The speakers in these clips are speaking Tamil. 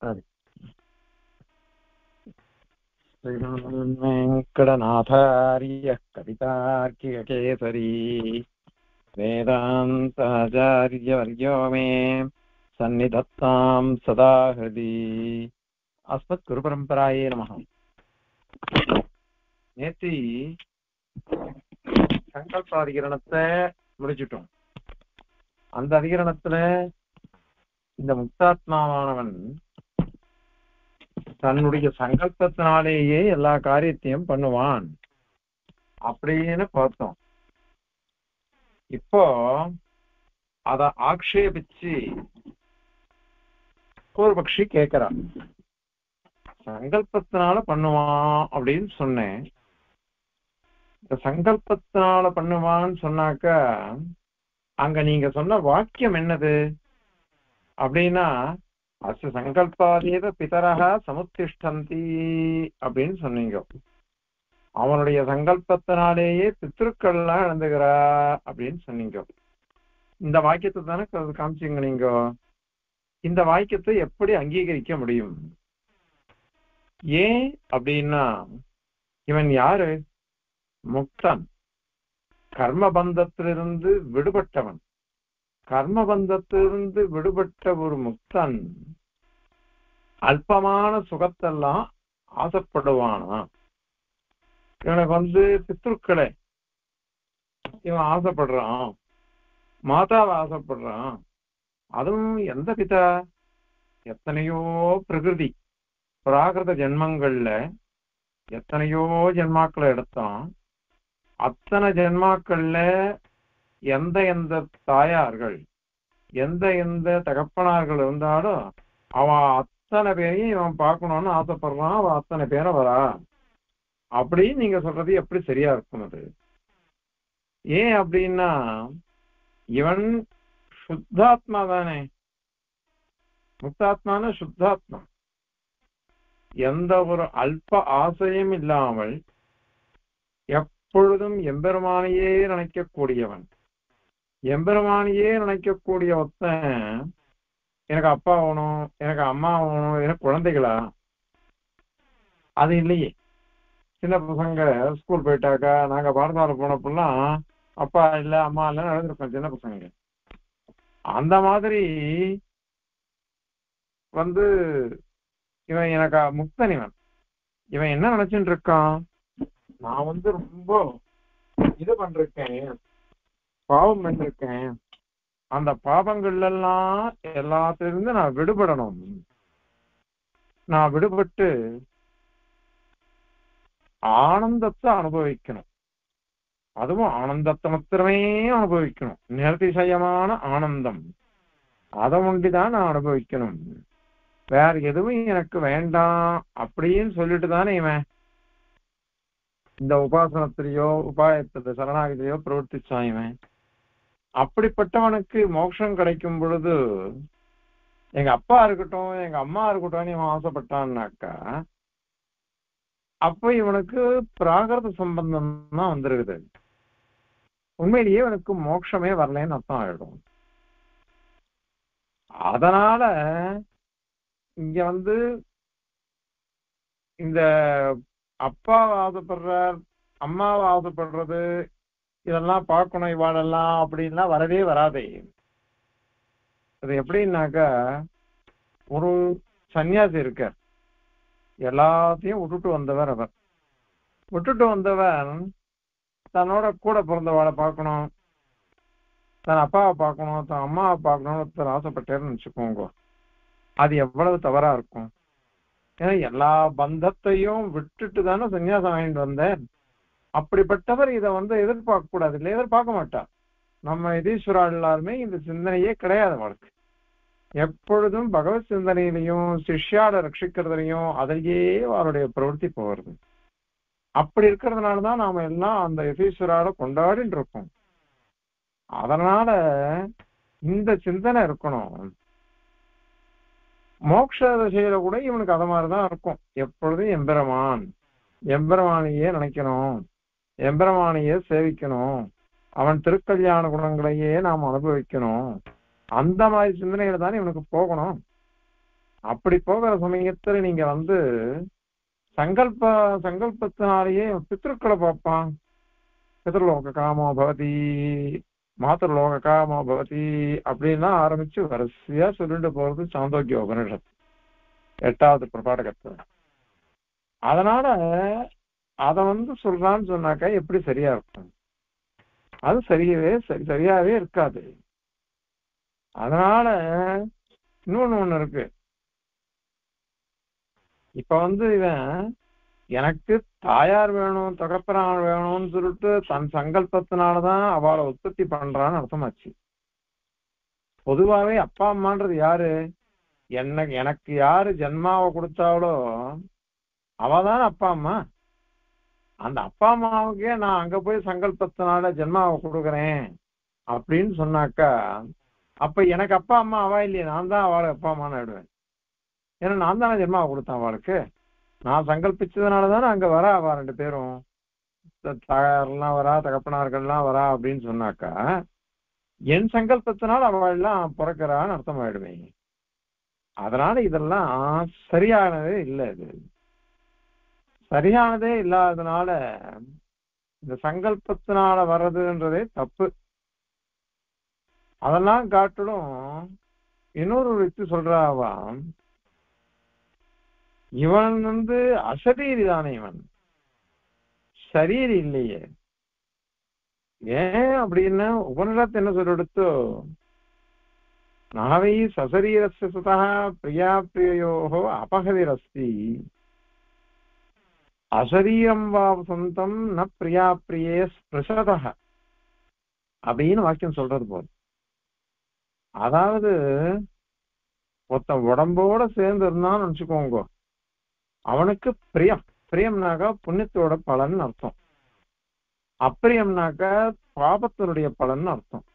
அது वेङ्कटनाथार्यः कवितार्किककेसरी वेदान्ताचार्यवर्यो मे सन्निधत्तां सदा हृदि अस्मत्குருபரம்பராயே நமः நேத்தி சங்கல்ப அதிகரணத்தை முடிச்சிட்டோம் அந்த அதிகரணத்துல இந்த முக்தாத்மாவானவன் தன்னுடைய சங்கல்பத்தினாலேயே எல்லா காரியத்தையும் பண்ணுவான் அப்படின்னு பார்த்தோம் இப்போ அத ஆக்ஷேபிச்சு பூர்வபக்ஷி கேக்குறான் சங்கல்பத்தினால பண்ணுவான் அப்படின்னு சொன்னேன் இந்த சங்கல்பத்தினால பண்ணுவான்னு சொன்னாக்கா அங்க நீங்க சொன்ன வாக்கியம் என்னது அப்படின்னா அச சங்கல்பாதேவ பிதரக சமுத்திஷ்டந்தி அப்படின்னு சொன்னீங்க அவனுடைய சங்கல்பத்தினாலேயே பித்திருக்கள்லாம் இழந்துகிறா அப்படின்னு சொன்னீங்க இந்த வாக்கியத்தை தானே காமிச்சிங்க நீங்க இந்த வாக்கியத்தை எப்படி அங்கீகரிக்க முடியும் ஏன் அப்படின்னா இவன் யாரு முக்தன் கர்மபந்தத்திலிருந்து விடுபட்டவன் கர்மபந்தத்திலிருந்து விடுபட்ட ஒரு முக்தன் அல்பமான சுகத்தெல்லாம் ஆசைப்படுவானா இவனுக்கு வந்து பித்ருக்களை இவன் ஆசைப்படுறான் மாதாவை ஆசைப்படுறான் அதுவும் எந்த பிதா எத்தனையோ பிரகிருதி பிராகிருத ஜென்மங்கள்ல எத்தனையோ ஜென்மாக்களை எடுத்தான் அத்தனை ஜென்மாக்கள்ல எந்த எந்த தாயார்கள் எந்த எந்த தகப்பனார்கள் இருந்தாலும் அவன் அத்தனை பேரையும் இவன் பார்க்கணும்னு ஆசைப்படுறான் அவன் அத்தனை பேரை வரா அப்படின்னு நீங்க சொல்றது எப்படி சரியா இருக்கும் அது ஏன் அப்படின்னா இவன் சுத்தாத்மா தானே முக்தாத்மான சுத்தாத்மா எந்த ஒரு அல்ப ஆசையும் இல்லாமல் எப்பொழுதும் எம்பெருமானையே நினைக்கக்கூடியவன் எம்பெருமானையே நினைக்கக்கூடிய ஒருத்தன் எனக்கு அப்பா ஆகணும் எனக்கு அம்மா ஆகணும் எனக்கு குழந்தைகளா அது இல்லையே சின்ன பசங்க ஸ்கூல் போயிட்டாக்கா நாங்க பாடசாலை போனப்பெல்லாம் அப்பா இல்ல அம்மா இல்ல நடந்திருக்கோம் சின்ன பசங்க அந்த மாதிரி வந்து இவன் எனக்கு முக்தன் இவன் இவன் என்ன நினைச்சுட்டு இருக்கான் நான் வந்து ரொம்ப இது பண்றேன் பாவம் பண்ணிருக்கேன் அந்த பாவங்கள்ல எல்லாம் எல்லாத்திலிருந்து நான் விடுபடணும் நான் விடுபட்டு ஆனந்தத்தை அனுபவிக்கணும் அதுவும் ஆனந்தத்தை மாத்திரமே அனுபவிக்கணும் நிரதிசயமான ஆனந்தம் அதை ஒண்டிதான் நான் அனுபவிக்கணும் வேற எதுவும் எனக்கு வேண்டாம் அப்படின்னு சொல்லிட்டு தானே இவன் இந்த உபாசனத்திலேயோ உபாயத்தில சரணாகதியோ பிரவர்த்திச்சான் இவன் அப்படிப்பட்டவனுக்கு மோட்சம் கிடைக்கும் பொழுது எங்க அப்பா இருக்கட்டும் எங்க அம்மா இருக்கட்டும் இவன் ஆசைப்பட்டான்னாக்கா அப்ப இவனுக்கு பிராகிருத சம்பந்தம் தான் வந்துருக்குது உண்மையிலேயே இவனுக்கு மோட்சமே வரலன்னு அர்த்தம் ஆயிடும் அதனால இங்க வந்து இந்த அப்பா ஆசைப்படுறார் அம்மாவை ஆசைப்படுறது இதெல்லாம் பார்க்கணும் இவாளெல்லாம் அப்படின்லாம் வரவே வராதே அது எப்படின்னாக்கா ஒரு சன்னியாசி இருக்கார் எல்லாத்தையும் விட்டுட்டு வந்தவர் அவர் விட்டுட்டு வந்தவர் தன்னோட கூட பிறந்தவாளை பார்க்கணும் தன் அப்பாவை பார்க்கணும் தன் அம்மாவை பார்க்கணும்னு ஒருத்தர் ஆசைப்பட்டேன்னு வச்சுக்கோங்க அது எவ்வளவு தவறா இருக்கும் ஏன்னா எல்லா பந்தத்தையும் விட்டுட்டு தானே சன்னியாசம் வாங்கிட்டு வந்தேன் அப்படிப்பட்டவர் இதை வந்து எதிர்பார்க்க கூடாது இல்லை எதிர்பார்க்க மாட்டார் நம்ம எதீஸ்வரா எல்லாருமே இந்த சிந்தனையே கிடையாது அவளுக்கு எப்பொழுதும் பகவத் சிந்தனையிலையும் சிஷ்யால ரட்சிக்கிறதுலையும் அதையே அவருடைய பிரவருத்தி போகிறது அப்படி இருக்கிறதுனாலதான் நாம எல்லாம் அந்த யதீஸ்வரால கொண்டாடிட்டு இருக்கோம் அதனால இந்த சிந்தனை இருக்கணும் மோட்ச திசையில கூட இவனுக்கு அத மாதிரிதான் இருக்கும் எப்பொழுதும் எம்பெருமான் எம்பெருமானையே நினைக்கணும் எம்பெருமானையே சேவிக்கணும் அவன் திருக்கல்யாண குணங்களையே நாம் அனுபவிக்கணும் அந்த மாதிரி சிந்தனையில தானே இவனுக்கு போகணும் அப்படி போகிற சமயத்துல நீங்க வந்து சங்கல்ப சங்கல்பத்தினாலேயே பித்ருக்களை பார்ப்பான் பித்ருலோக காமோ பவதி மாத்திருலோக காமோ பவதி அப்படின்லாம் ஆரம்பிச்சு வரிசையா சொல்லிட்டு போறது சாந்தோக்கிய உபனிஷத்து எட்டாவது பிரபாடகத்துல அதனால அத வந்து சொல்றான்னு சொன்னாக்கா எப்படி சரியா இருக்கும் அது சரியவே சரி சரியாவே இருக்காது அதனால இன்னொன்னு ஒண்ணு இருக்கு இப்ப வந்து இவன் எனக்கு தாயார் வேணும் தகப்பனார் வேணும்னு சொல்லிட்டு தன் சங்கல்பத்தினாலதான் அவளை உற்பத்தி பண்றான்னு அர்த்தமாச்சு பொதுவாவே அப்பா அம்மான்றது யாரு என்ன எனக்கு யாரு ஜென்மாவை கொடுத்தாலோ அவதான் அப்பா அம்மா அந்த அப்பா அம்மாவுக்கே நான் அங்க போய் சங்கல்பத்தினால ஜென்மாவை கொடுக்குறேன் அப்படின்னு சொன்னாக்கா அப்ப எனக்கு அப்பா அம்மா அவா இல்லையே நான் தான் அவளுக்கு அப்பா அம்மான்னு ஆயிடுவேன் ஏன்னா நான் தானே ஜென்மாவை கொடுத்தேன் அவளுக்கு நான் சங்கல்பிச்சதுனால தானே அங்க வரா அவ ரெண்டு பேரும் தாயாரெல்லாம் வரா தகப்பனார்கள்லாம் வரா அப்படின்னு சொன்னாக்கா என் சங்கல்பத்தினால் அவள் எல்லாம் பிறக்கிறான்னு அர்த்தம் ஆயிடுவேன் அதனால இதெல்லாம் சரியானதே இல்லை இது சரியானதே இல்லாததுனால இந்த சங்கல்பத்தினால வர்றதுன்றதே தப்பு அதெல்லாம் காட்டிலும் இன்னொரு யுக்தி சொல்றாவா இவன் வந்து அசரீரி தானே இவன் சரீரி இல்லையே ஏன் அப்படின்னா உபனிடத்து என்ன சொல்லிடுத்தோ நாவை சசரீரஸ்ய சுதா பிரியா பிரியயோகோ அபகதிரஸ்தி அசரீரம் வா சொந்தம் ந பிரியா பிரியே ஸ்பிருஷத அப்படின்னு வாக்கியம் சொல்றது போல அதாவது ஒருத்தன் உடம்போட சேர்ந்து இருந்தான்னு நினைச்சுக்கோங்க அவனுக்கு பிரியம் பிரியம்னாக்கா புண்ணியத்தோட பலன் அர்த்தம் அப்பிரியம்னாக்கா பாபத்தினுடைய பலன் அர்த்தம்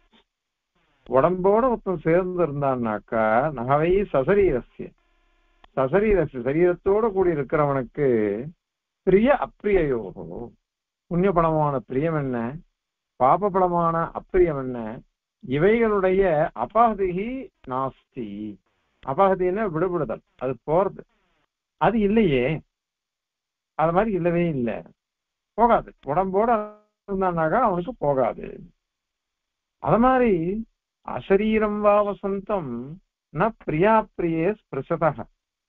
உடம்போட ஒருத்தன் சேர்ந்து இருந்தான்னாக்கா நகவை சசரீரஸ்ய சசரீரஸ்ய சரீரத்தோட கூடி இருக்கிறவனுக்கு பிரிய அப்பிரியயோகோ புண்ணிய பலமான பிரியம் என்ன பாப பலமான அப்பிரியம் என்ன இவைகளுடைய அபாதிகி நாஸ்தி அபாகதின்னா விடுபடுதல் அது போறது அது இல்லையே அது மாதிரி இல்லவே இல்லை போகாது உடம்போட இருந்தானாக்கா அவனுக்கு போகாது அது மாதிரி அசரீரம் வா வசந்தம் ந பிரியா பிரியே ஸ்பிருஷதக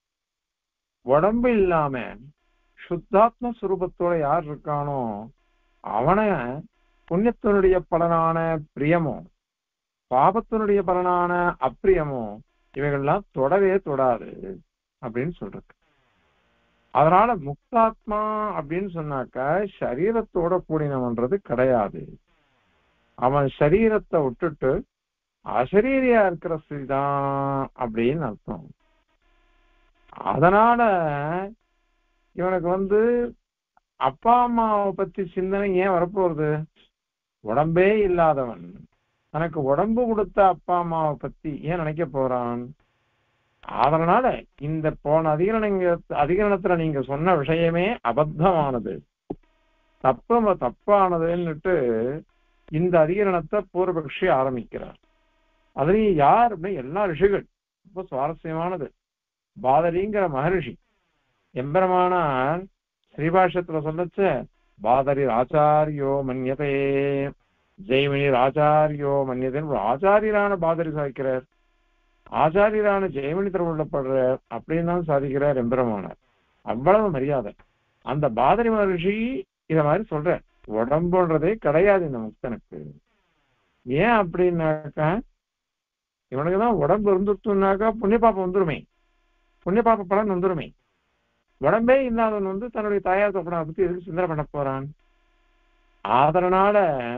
உடம்பு இல்லாம சுத்தாத்ம சுரூபத்தோட யார் இருக்கானோ அவனை புண்ணியத்தினுடைய பலனான பிரியமோ பாபத்தினுடைய பலனான அப்பிரியமோ இவைகள்லாம் தொடவே தொடாது அப்படின்னு சொல்றது அதனால முக்தாத்மா அப்படின்னு சொன்னாக்க சரீரத்தோட கூடினவன்றது கிடையாது அவன் சரீரத்தை விட்டுட்டு அசரீரியா இருக்கிற ஸ்ரீதான் அப்படின்னு அர்த்தம் அதனால இவனுக்கு வந்து அப்பா அம்மாவை பத்தி சிந்தனை ஏன் வரப்போறது உடம்பே இல்லாதவன் தனக்கு உடம்பு கொடுத்த அப்பா அம்மாவை பத்தி ஏன் நினைக்க போறான் அதனால இந்த போன அதிகரணங்க அதிகரணத்துல நீங்க சொன்ன விஷயமே அபத்தமானது தப்பு தப்பானதுன்னுட்டு இந்த அதிகரணத்தை பூர்வபக்ஷி ஆரம்பிக்கிறார் அதுலயும் யார் அப்படின்னு எல்லா ரிஷிகள் ரொம்ப சுவாரஸ்யமானது பாதரிங்கிற மகரிஷி எம்பெருமானார் ஸ்ரீபாஷத்துல சொல்லச்ச பாதரி ஆச்சாரியோ மன்யதே ஜெய்மணி ஆச்சாரியோ மன்யதேன்னு ஒரு ஆச்சாரியரான பாதரி சாய்க்கிறார் ஆச்சாரியரான ஜெயமணி திருவுள்ளப்படுறார் அப்படின்னு தான் சாதிக்கிறார் எம்பெருமானார் அவ்வளவு மரியாதை அந்த பாதரி மகர்ஷி இத மாதிரி சொல்ற உடம்புன்றதே கிடையாது இந்த முக்தனுக்கு ஏன் அப்படின்னாக்கா இவனுக்கு தான் உடம்பு இருந்துட்டுனாக்கா புண்ணிய பாப்பம் வந்துருமே புண்ணிய பாப்ப பலன் வந்துருமே உடம்பே இல்லாதவன் வந்து தன்னுடைய தாயார் தப்பனை பத்தி எதுக்கு சிந்தனை பண்ண போறான் அதனால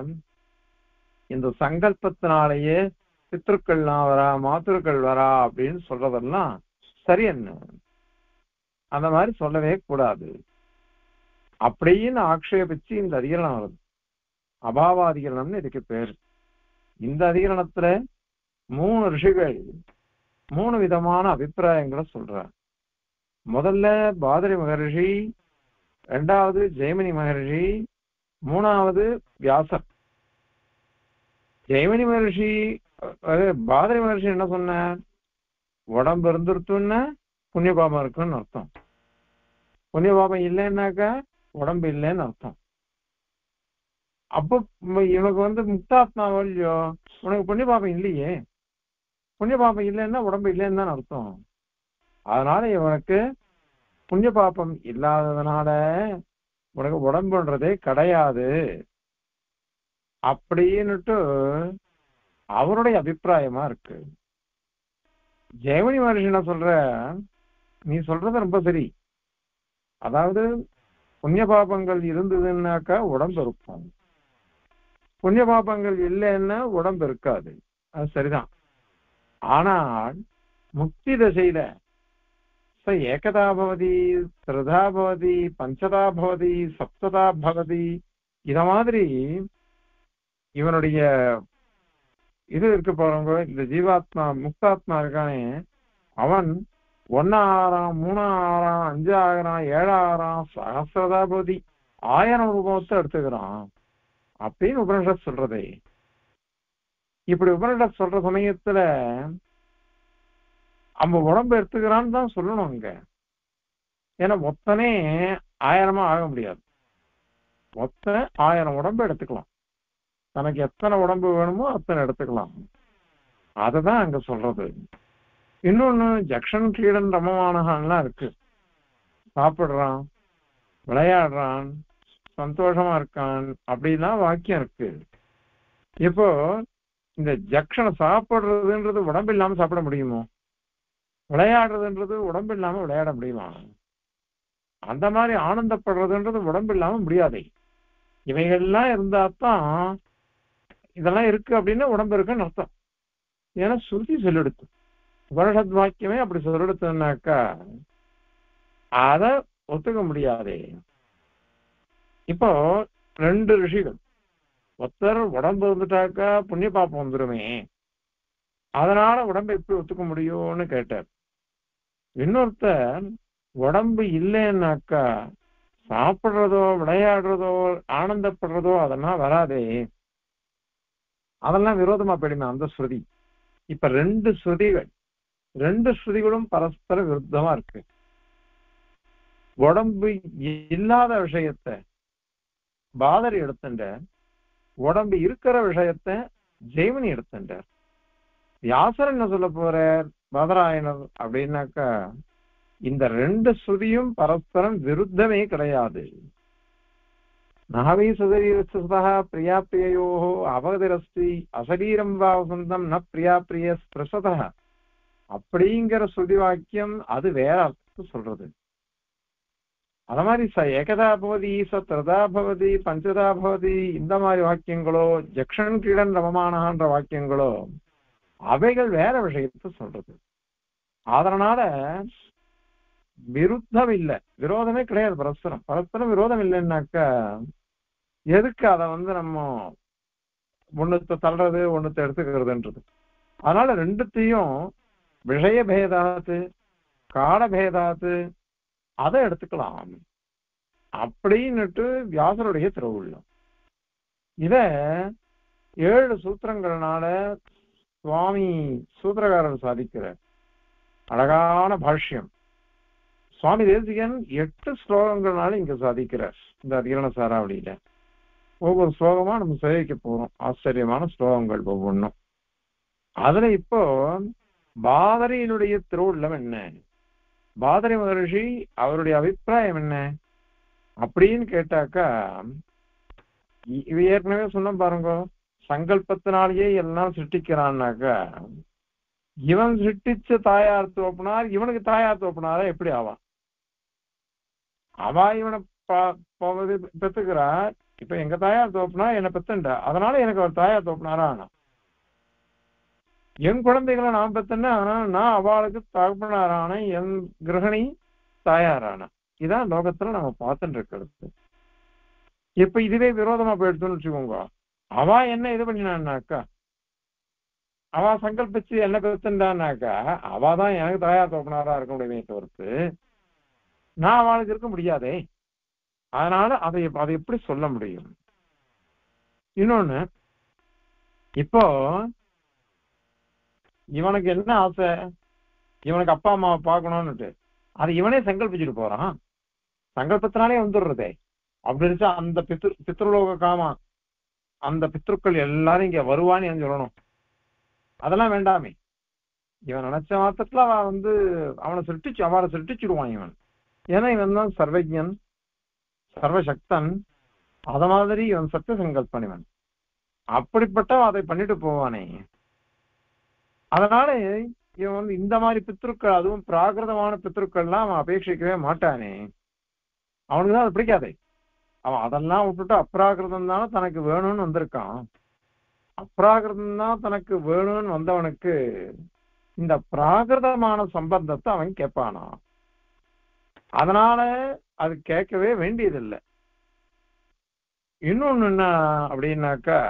இந்த சங்கல்பத்தினாலேயே பித்திருக்கள்லாம் வரா மாத்திருக்கள் வரா அப்படின்னு சொல்றதெல்லாம் சரி என்ன அந்த மாதிரி சொல்லவே கூடாது அப்படின்னு ஆக்ஷேபிச்சு இந்த அதிகரணம் வருது அபாவாதிகரணம்னு இதுக்கு பேர் இந்த அதிகரணத்துல மூணு ரிஷிகள் மூணு விதமான அபிப்பிராயங்களை சொல்றார் முதல்ல பாதரி மகரிஷி ரெண்டாவது ஜெயமணி மகரிஷி மூணாவது வியாசர் ஜெயமணி மகர்ஷி பாதரி மகர்ஷி என்ன சொன்னார் உடம்பு இருந்துருத்துன்னா புண்ணிய பாபம் இருக்குன்னு அர்த்தம் புண்ணிய பாபம் இல்லைன்னாக்கா உடம்பு இல்லைன்னு அர்த்தம் அப்போ ம- இவனுக்கு வந்து முக்தாத்மாவோ இல்லையோ உனக்கு புண்ணிய பாபம் இல்லையே புண்ணிய பாபம் இல்லைன்னா உடம்பு இல்லைன்னு தான் அர்த்தம் அதனால இவனுக்கு புண்ணிய பாபம் இல்லாததுனால உனக்கு உடம்புன்றதே கிடையாது அப்படின்னுட்டு அவருடைய அபிப்பிராயமா இருக்கு ஜெயமணி மகர்ஷி என்ன சொல்ற நீ சொல்றது ரொம்ப சரி அதாவது புண்ணிய பாபங்கள் இருந்ததுன்னாக்கா உடம்பு இருக்கும் புண்ணிய பாபங்கள் இல்லைன்னா உடம்பு இருக்காது அது சரிதான் ஆனால் முக்தி தசையில ச ஏகதா பவதி திரதா பவதி பஞ்சதா பவதி சப்ததா பவதி இத மாதிரி இவனுடைய இது இருக்கு பாருங்க இந்த ஜீவாத்மா முக்தாத்மா இருக்கானே அவன் ஒன்னா ஆறாம் மூணா ஆறாம் அஞ்சு ஆகிறான் ஏழாயிரம் சகசிரதா பவதி ஆயிரம் ரூபத்தை எடுத்துக்கிறான் அப்படின்னு உபனிஷத் சொல்றதே இப்படி உபனிஷத் சொல்ற சமயத்துல அவன் உடம்பு எடுத்துக்கிறான்னு தான் சொல்லணும் இங்க ஏன்னா மொத்தனே ஆயிரமா ஆக முடியாது மொத்த ஆயிரம் உடம்பு எடுத்துக்கலாம் தனக்கு எத்தனை உடம்பு வேணுமோ அத்தனை எடுத்துக்கலாம் அததான் அங்க சொல்றது இன்னொன்னு ஜக்ஷன் கீடன் ரமமானகான்லாம் இருக்கு சாப்பிடுறான் விளையாடுறான் சந்தோஷமா இருக்கான் அப்படிலாம் வாக்கியம் இருக்கு இப்போ இந்த ஜக்ஷனை சாப்பிடுறதுன்றது உடம்பு இல்லாம சாப்பிட முடியுமோ விளையாடுறதுன்றது உடம்பு இல்லாம விளையாட முடியுமா அந்த மாதிரி ஆனந்தப்படுறதுன்றது உடம்பு இல்லாம முடியாதே இவைகள்லாம் இருந்தா தான் இதெல்லாம் இருக்கு அப்படின்னா உடம்பு இருக்குன்னு அர்த்தம் ஏன்னா சுருதி சொல்லிடுத்து உபனிஷத் வாக்கியமே அப்படி சொல்லிடுத்துனாக்கா அத ஒத்துக்க முடியாதே இப்போ ரெண்டு ரிஷிகள் ஒருத்தர் உடம்பு வந்துட்டாக்கா புண்ணிய பாப்பம் வந்துருமே அதனால உடம்பை எப்படி ஒத்துக்க முடியும்னு கேட்டார் இன்னொருத்தர் உடம்பு இல்லைன்னாக்கா சாப்பிடுறதோ விளையாடுறதோ ஆனந்தப்படுறதோ அதெல்லாம் வராதே அதெல்லாம் விரோதமா போயிடுமே அந்த ஸ்ருதி இப்ப ரெண்டு ஸ்ருதிகள் ரெண்டு ஸ்ருதிகளும் பரஸ்பர விருத்தமா இருக்கு உடம்பு இல்லாத விஷயத்த பாதரி எடுத்துட்ட உடம்பு இருக்கிற விஷயத்த ஜெய்மனி எடுத்துட்டார் வியாசர் என்ன சொல்ல போறார் பாதராயணர் அப்படின்னாக்கா இந்த ரெண்டு ஸ்ருதியும் பரஸ்பரம் விருத்தமே கிடையாது நகவை சுதரீரஸ்தா பிரியா பிரியோ அவகதிரஸ்தி அசரீரம் வா வசந்தம் ந பிரியா பிரிய ஸ்பிரசத அப்படிங்கிற ஸ்ருதி வாக்கியம் அது வேற அர்த்தம் சொல்றது அத மாதிரி ச ஏகதா பவதி ச திரதா பவதி பஞ்சதா பவதி இந்த மாதிரி வாக்கியங்களோ ஜக்ஷன் கீடன் ரமமானன்ற வாக்கியங்களோ அவைகள் வேற விஷயத்த சொல்றது அதனால விருத்தம் இல்லை விரோதமே கிடையாது பரஸ்பரம் பரஸ்பரம் விரோதம் இல்லைன்னாக்கா எதுக்கு அதை வந்து நம்ம ஒண்ணுத்த தள்ளுறது ஒண்ணுத்த எடுத்துக்கிறதுன்றது அதனால ரெண்டுத்தையும் விஷய பேதாத்து கால பேதாத்து அதை எடுத்துக்கலாம் அப்படின்னுட்டு வியாசருடைய திருவுள்ளம் இத ஏழு சூத்திரங்கள்னால சுவாமி சூத்திரகாரர் சாதிக்கிறார் அழகான பாஷ்யம் சுவாமி தேசிகன் எட்டு ஸ்லோகங்கள்னால இங்க சாதிக்கிறார் இந்த அதிகரண சாராவளியில ஒவ்வொரு ஸ்லோகமா நம்ம சேவிக்க போறோம் ஆச்சரியமான ஸ்லோகங்கள் ஒவ்வொன்றும் அதுல இப்போ பாதரியினுடைய திருவுள்ளம் என்ன பாதரி மகர்ஷி அவருடைய அபிப்பிராயம் என்ன அப்படின்னு கேட்டாக்கா இ- இவ ஏற்கனவே சொன்ன பாருங்க சங்கல்பத்தினாலேயே எல்லாம் சிருஷ்டிக்கிறான்னாக்கா இவன் சிருஷ்டிச்ச தாயார் தோப்பினார் இவனுக்கு தாயார் தோப்பினாரா எப்படி ஆவான் அவா இவனை ப- ப- பெத்துக்கிறா இப்ப எங்க தாயார் தோப்புனா என்னை பெத்துண்டா அதனால எனக்கு ஒரு தாயார் தோப்பினாரா ஆனா என் குழந்தைகளை நான் பெத்தேன்னா அதனால நான் அவளுக்கு தகப்பனாரான என் கிரகணி தாயாரான இதான் லோகத்துல நம்ம பார்த்துட்டு இருக்கிறது இப்ப இதுவே விரோதமா போயிடுச்சுன்னு வச்சுக்கோங்க அவ என்ன இது பண்ணினான்னாக்கா அவ சங்கல்பிச்சு என்ன பெத்துண்டான்னாக்கா அவ தான் எனக்கு தாயார் தோப்பினாரா இருக்க முடியுமே தவிர்த்து நான் அவளுக்கு இருக்க முடியாதே அதனால அதை அதை எப்படி சொல்ல முடியும் இன்னொன்னு இப்போ இவனுக்கு என்ன ஆசை இவனுக்கு அப்பா அம்மாவை பார்க்கணும்னுட்டு அது இவனே சங்கல்பிச்சுட்டு போறான் சங்கல்பத்தினாலே வந்துடுறதே அப்படி இருந்துச்சா அந்த பித்ரு பித்ருலோக காமா அந்த பித்ருக்கள் எல்லாரும் இங்க வருவான்னு ஏன் சொல்லணும் அதெல்லாம் வேண்டாமே இவன் நினைச்ச மாத்திரத்துல அவன் வந்து அவனை சிருஷ்டிச்சு அவரை சிருஷ்டிச்சுடுவான் இவன் ஏன்னா இவன் தான் சர்வஜன் சர்வசக்தன் அத மாதிரி இவன் சத்திய சங்கல்பன் இவன் அப்படிப்பட்ட அதை பண்ணிட்டு போவானே அதனால இவன் வந்து இந்த மாதிரி பித்ருக்கள் அதுவும் பிராகிருதமான பித்ருக்கள்லாம் அவன் அபேட்சிக்கவே மாட்டானே அவனுக்கு தான் அது பிடிக்காதே அவன் அதெல்லாம் விட்டுட்டு அப்ராகிருதம் தானே தனக்கு வேணும்னு வந்திருக்கான் அப்ராகிருதம் தான் தனக்கு வேணும்னு வந்தவனுக்கு இந்த பிராகிருதமான சம்பந்தத்தை அவன் கேட்பானா அதனால அது கேட்கவே வேண்டியதில்லை இன்னொன்னு என்ன அப்படின்னாக்கா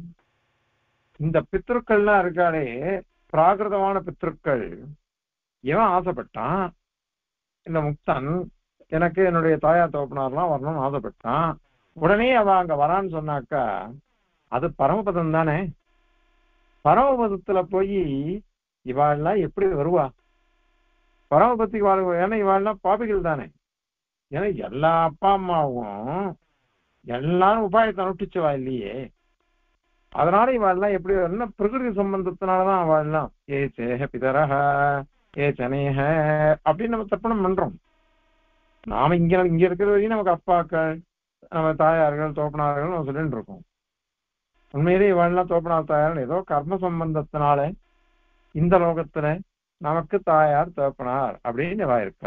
இந்த பித்ருக்கள்லாம் இருக்காளே பிராகிருதமான பித்ருக்கள் இவன் ஆசைப்பட்டான் இந்த முக்தன் எனக்கு என்னுடைய தாயார் தோப்பனார்லாம் வரணும்னு ஆசைப்பட்டான் உடனே அவ அங்க வரான்னு சொன்னாக்கா அது பரமபதம் தானே பரமபதத்துல போய் இவாள்லாம் எப்படி வருவா பரமபத்துக்கு வாழ் ஏன்னா இவாள்லாம் பாபிகள் தானே ஏன்னா எல்லா அப்பா அம்மாவும் எல்லாரும் உபாயத்தை அனுஷ்டிச்சவா இல்லையே அதனால இவாள்லாம் எப்படி என்ன பிரகிருதி சம்பந்தத்தினாலதான் அவள்லாம் ஏ சேஹ பிதரஹ ஏ சனேஹ அப்படின்னு நம்ம தர்ப்பணம் பண்றோம் நாம இங்க இங்க இருக்கிற வரைக்கும் நமக்கு அப்பாக்கள் நம்ம தாயார்கள் தோப்பனார்கள் நம்ம சொல்லிட்டு இருக்கோம் உண்மையிலே இவெல்லாம் தோப்பனார் தாயார் ஏதோ கர்ம சம்பந்தத்தினால இந்த லோகத்துல நமக்கு தாயார் தோப்பனார் அப்படின்னு இவா இருக்கா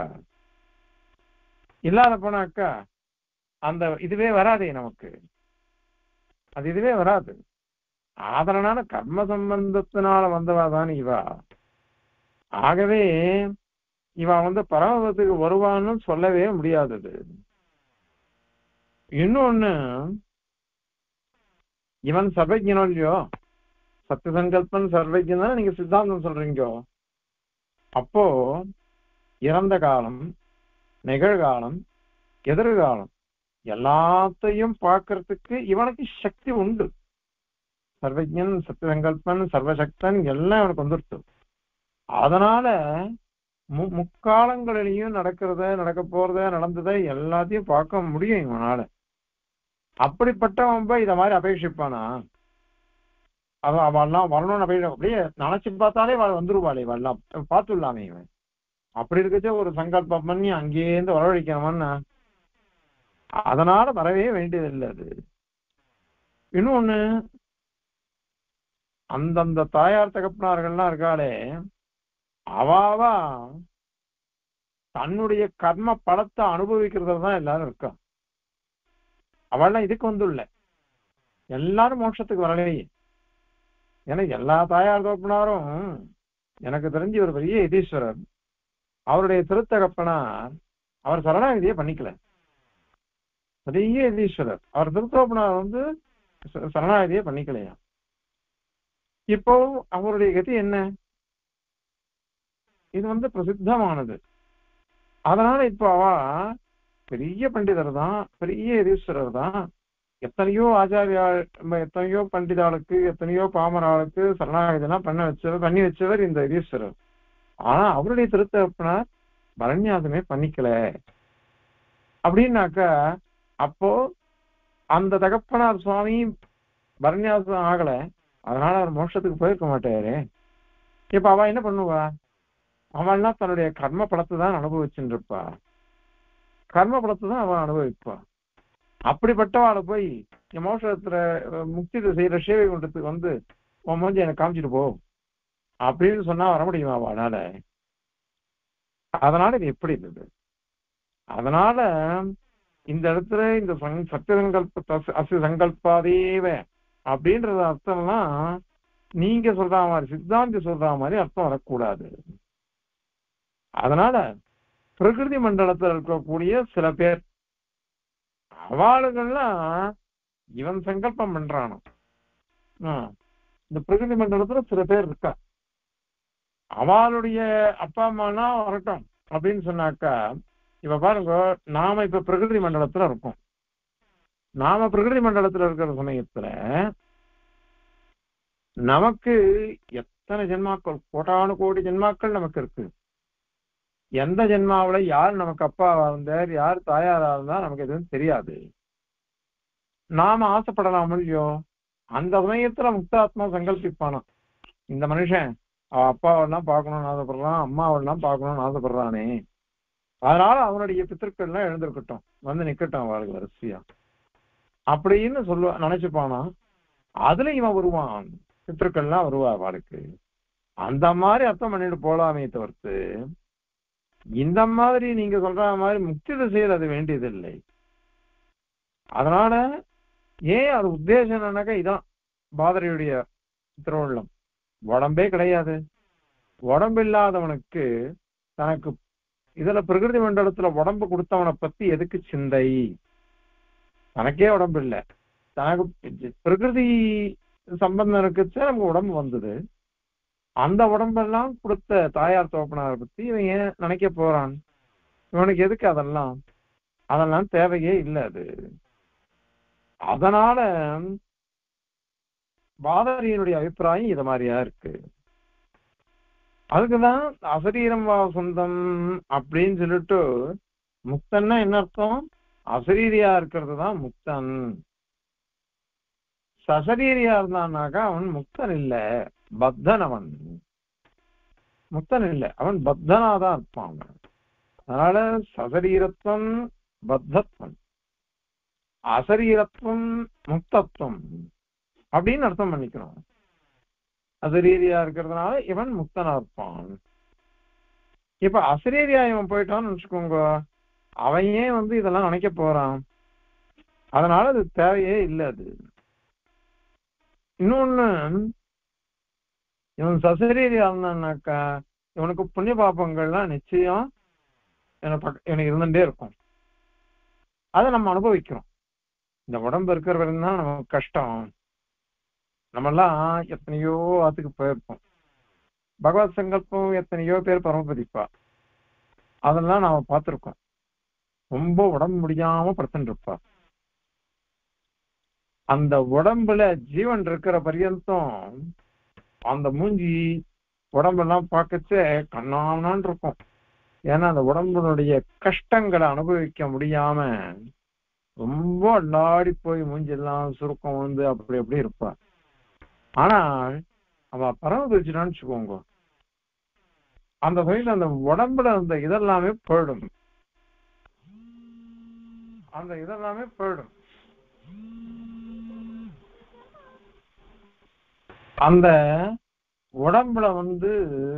இல்லாத போனாக்கா அந்த இதுவே வராதே நமக்கு அது இதுவே வராது ஆதரனான கர்ம சம்பந்தத்தினால வந்தவா தான் இவா ஆகவே இவ வந்து பரமபதத்துக்கு வருவான்னு சொல்லவே முடியாதது இன்னொன்னு இவன் சர்வஜனோ இல்லையோ சத்திய சங்கல்பன் சர்வஜன் தானே நீங்க சித்தாந்தம் சொல்றீங்கோ அப்போ இறந்த காலம் நிகழ்காலம் எதிர்காலம் எல்லாத்தையும் பார்க்கறதுக்கு இவனுக்கு சக்தி உண்டு சர்வஜன் சத்திய சங்கல்பன் சர்வசக்தன் எல்லாம் இவனுக்கு வந்துருச்சு அதனால மு முக்காலங்களிலையும் நடக்கிறத நடக்க போறத நடந்ததை எல்லாத்தையும் பார்க்க முடியும் இவனால அப்படிப்பட்டவன் போய் இத மாதிரி அபேட்சிப்பானா அவன் அவெல்லாம் வரணும்னு அப்படியே அப்படியே நினைச்சு பார்த்தாலே அவள் வந்துருவாளே இவெல்லாம் பார்த்துடலாமே இவன் அப்படி இருக்கச்சே ஒரு சங்கல்பம் பண்ணி அங்கேருந்து வரவழைக்கணும்னா அதனால வரவே வேண்டியதில்லை அது இன்னொன்னு அந்தந்த தாயார் தகப்பனார்கள்லாம் இருக்காளே அவாவா தன்னுடைய கர்ம பலத்தை அனுபவிக்கிறதுல தான் எல்லாரும் இருக்கா அவள்லாம் இதுக்கு வந்துள்ள எல்லாரும் மோட்சத்துக்கு வரலையே ஏன்னா எல்லா தாயார் தகப்பனாரும் எனக்கு தெரிஞ்சு ஒரு பெரிய யதீஸ்வரர் அவருடைய திருத்தகப்பனார் அவர் சரணாகதியை பண்ணிக்கல பெரிய யதீஸ்வரர் அவர் திருத்தகப்பனார் வந்து ச- சரணாகதியை பண்ணிக்கலையா இப்போ அவருடைய கதி என்ன இது வந்து பிரசித்தமானது அதனால இப்போ அவ பெரிய பண்டிதர் தான் பெரிய யதீஸ்வரர் தான் எத்தனையோ ஆச்சாரியா ம, எத்தனையோ பண்டிதாளுக்கு எத்தனையோ பாமராளுக்கு சரணாகதிலாம் பண்ண வச்சவர் பண்ணி வச்சவர் இந்த யதீஸ்வரர் ஆனா அவருடைய திருத்தகப்பனார் பரண்யாசமே பண்ணிக்கல அப்படின்னாக்கா அப்போ அந்த தகப்பனார் சுவாமி பரண்யாசம் ஆகல அதனால அவர் மோட்சத்துக்கு போயிருக்க மாட்டாரு இப்ப அவ என்ன பண்ணுவா அவள்லாம் தன்னுடைய கர்ம பலத்தை தான் அனுபவிச்சுட்டு இருப்பா கர்ம பலத்தை தான் அவன் அனுபவிப்பா அப்படிப்பட்டவாளை போய் என் மோஷத்துல அஹ், முக்தி செய்யற சேவை குண்டத்துக்கு வந்து உன் மூஞ்சி எனக்கு காமிச்சிட்டு போ அப்படின்னு சொன்னா வர முடியுமா அவனால அதனால இது எப்படி இருந்தது அதனால இந்த இடத்துல இந்த சங்- சத்திய சங்கல்ப அசு சங்கல்பாதேவ அப்படின்றது அர்த்தம்லாம் நீங்க சொல்ற மாதிரி சித்தாந்தி சொல்ற மாதிரி அர்த்தம் வரக்கூடாது அதனால பிரகிருதி மண்டலத்தில் இருக்கக்கூடிய சில பேர் அவாளுகள்லாம் இவன் சங்கல்பம் பண்றானோ ஆ, இந்த பிரகிருதி மண்டலத்துல சில பேர் இருக்கா அவளுடைய அப்பா அம்மானா வரட்டும் அப்படின்னு சொன்னாக்கா இப்ப பாருங்க நாம இப்ப பிரகிருதி மண்டலத்துல இருக்கோம் நாம பிரகிருதி மண்டலத்துல இருக்கிற சமயத்துல நமக்கு எத்தனை ஜென்மாக்கள் கோட்டானு கோடி ஜென்மாக்கள் நமக்கு இருக்கு எந்த ஜென்மாவுல யார் நமக்கு அப்பாவா இருந்தார் யார் தாயாரா இருந்தா நமக்கு எதுவும் தெரியாது நாம ஆசைப்படலாம் இல்லையோ அந்த சமயத்துல முக்தாத்மா சங்கல்பிப்பானா இந்த மனுஷன் அவ அப்பாவெல்லாம் பார்க்கணும்னு ஆசைப்படுறான் அம்மாவெல்லாம் பார்க்கணும்னு ஆசைப்படுறானே அதனால அவனுடைய பித்திருக்கள் எல்லாம் எழுந்திருக்கட்டும் வந்து நிக்கட்டும் அவளுக்கு வரிசையா அப்படின்னு சொல்லுவா நினைச்சுப்பானா அதுல இவன் வருவான் பித்திருக்கள்லாம் வருவா அவளுக்கு அந்த மாதிரி அர்த்தம் பண்ணிட்டு போலாமே தவிர்த்து இந்த மாதிரி நீங்க சொல்ற மாதிரி முக்தி திசையில் அது வேண்டியதில்லை அதனால ஏன் அது உத்தேசம் என்னன்னாக்கா இதான் பாதரையுடைய திருவள்ளம் உடம்பே கிடையாது உடம்பு இல்லாதவனுக்கு தனக்கு இதுல பிரகிருதி மண்டலத்துல உடம்பு கொடுத்தவனை பத்தி எதுக்கு சிந்தை தனக்கே உடம்பு இல்லை தனக்கு பிரகிருதி சம்பந்தம் இருக்குச்சு நமக்கு உடம்பு வந்தது அந்த உடம்பெல்லாம் கொடுத்த தாயார் தோப்பனாரை பத்தி இவன் ஏன் நினைக்க போறான் இவனுக்கு எதுக்கு அதெல்லாம் அதெல்லாம் தேவையே இல்லை அது அதனால பாதாரியனுடைய அபிப்பிராயம் இது மாதிரியா இருக்கு அதுக்குதான் அசரீரம் வா சொந்தம் அப்படின்னு சொல்லிட்டு முக்தன்னா என்ன அர்த்தம் அசரீரியா இருக்கிறது தான் முக்தன் சசரீரியா இருந்தான்னாக்கா அவன் முக்தன் இல்ல பத்தன் அவன் முக்தன் இல்ல அவன் பத்தனாதான் இருப்பான் அவன் அதனால சசரீரத்துவம் பத்தத்வம் அசரீரத்துவம் முக்தத்துவம் அப்படின்னு அர்த்தம் பண்ணிக்கணும் அசரீரியா இருக்கிறதுனால இவன் முக்தனா இருப்பான் இப்ப அசரீரியா இவன் போயிட்டான்னு வச்சுக்கோங்க அவன் ஏன் வந்து இதெல்லாம் நினைக்க போறான் அதனால அது தேவையே இல்லை அது இன்னொன்னு இவன் சசரீரியா இருந்தான்னாக்கா இவனுக்கு புண்ணிய பாப்பங்கள்லாம் நிச்சயம் எனக்கு எனக்கு இருந்துட்டே இருக்கும் அதை நம்ம அனுபவிக்கிறோம் இந்த உடம்பு இருக்கிற வரைக்கும் தான் நமக்கு கஷ்டம் நம்மெல்லாம் எத்தனையோ ஆத்துக்கு போயிருப்போம் பகவத் சங்கல்பம் எத்தனையோ பேர் பரமபதிப்பா அதெல்லாம் நாம பார்த்திருக்கோம் ரொம்ப உடம்பு முடியாம படுத்துட்டு இருப்பா அந்த உடம்புல ஜீவன் இருக்கிற பரியந்தம் அந்த மூஞ்சி உடம்பெல்லாம் பார்க்கச்சே கண்ணாமனான் இருக்கும் ஏன்னா அந்த உடம்பினுடைய கஷ்டங்களை அனுபவிக்க முடியாம ரொம்ப அல்லாடி போய் மூஞ்செல்லாம் சுருக்கம் வந்து அப்படி அப்படி இருப்பா ஆனால் அவ பரமபிரிச்சுட்டான்னு வச்சுக்கோங்க அந்த வகையில் அந்த உடம்புல அந்த இதெல்லாமே போயிடும் அந்த இதெல்லாமே போயிடும் அந்த உடம்புல வந்து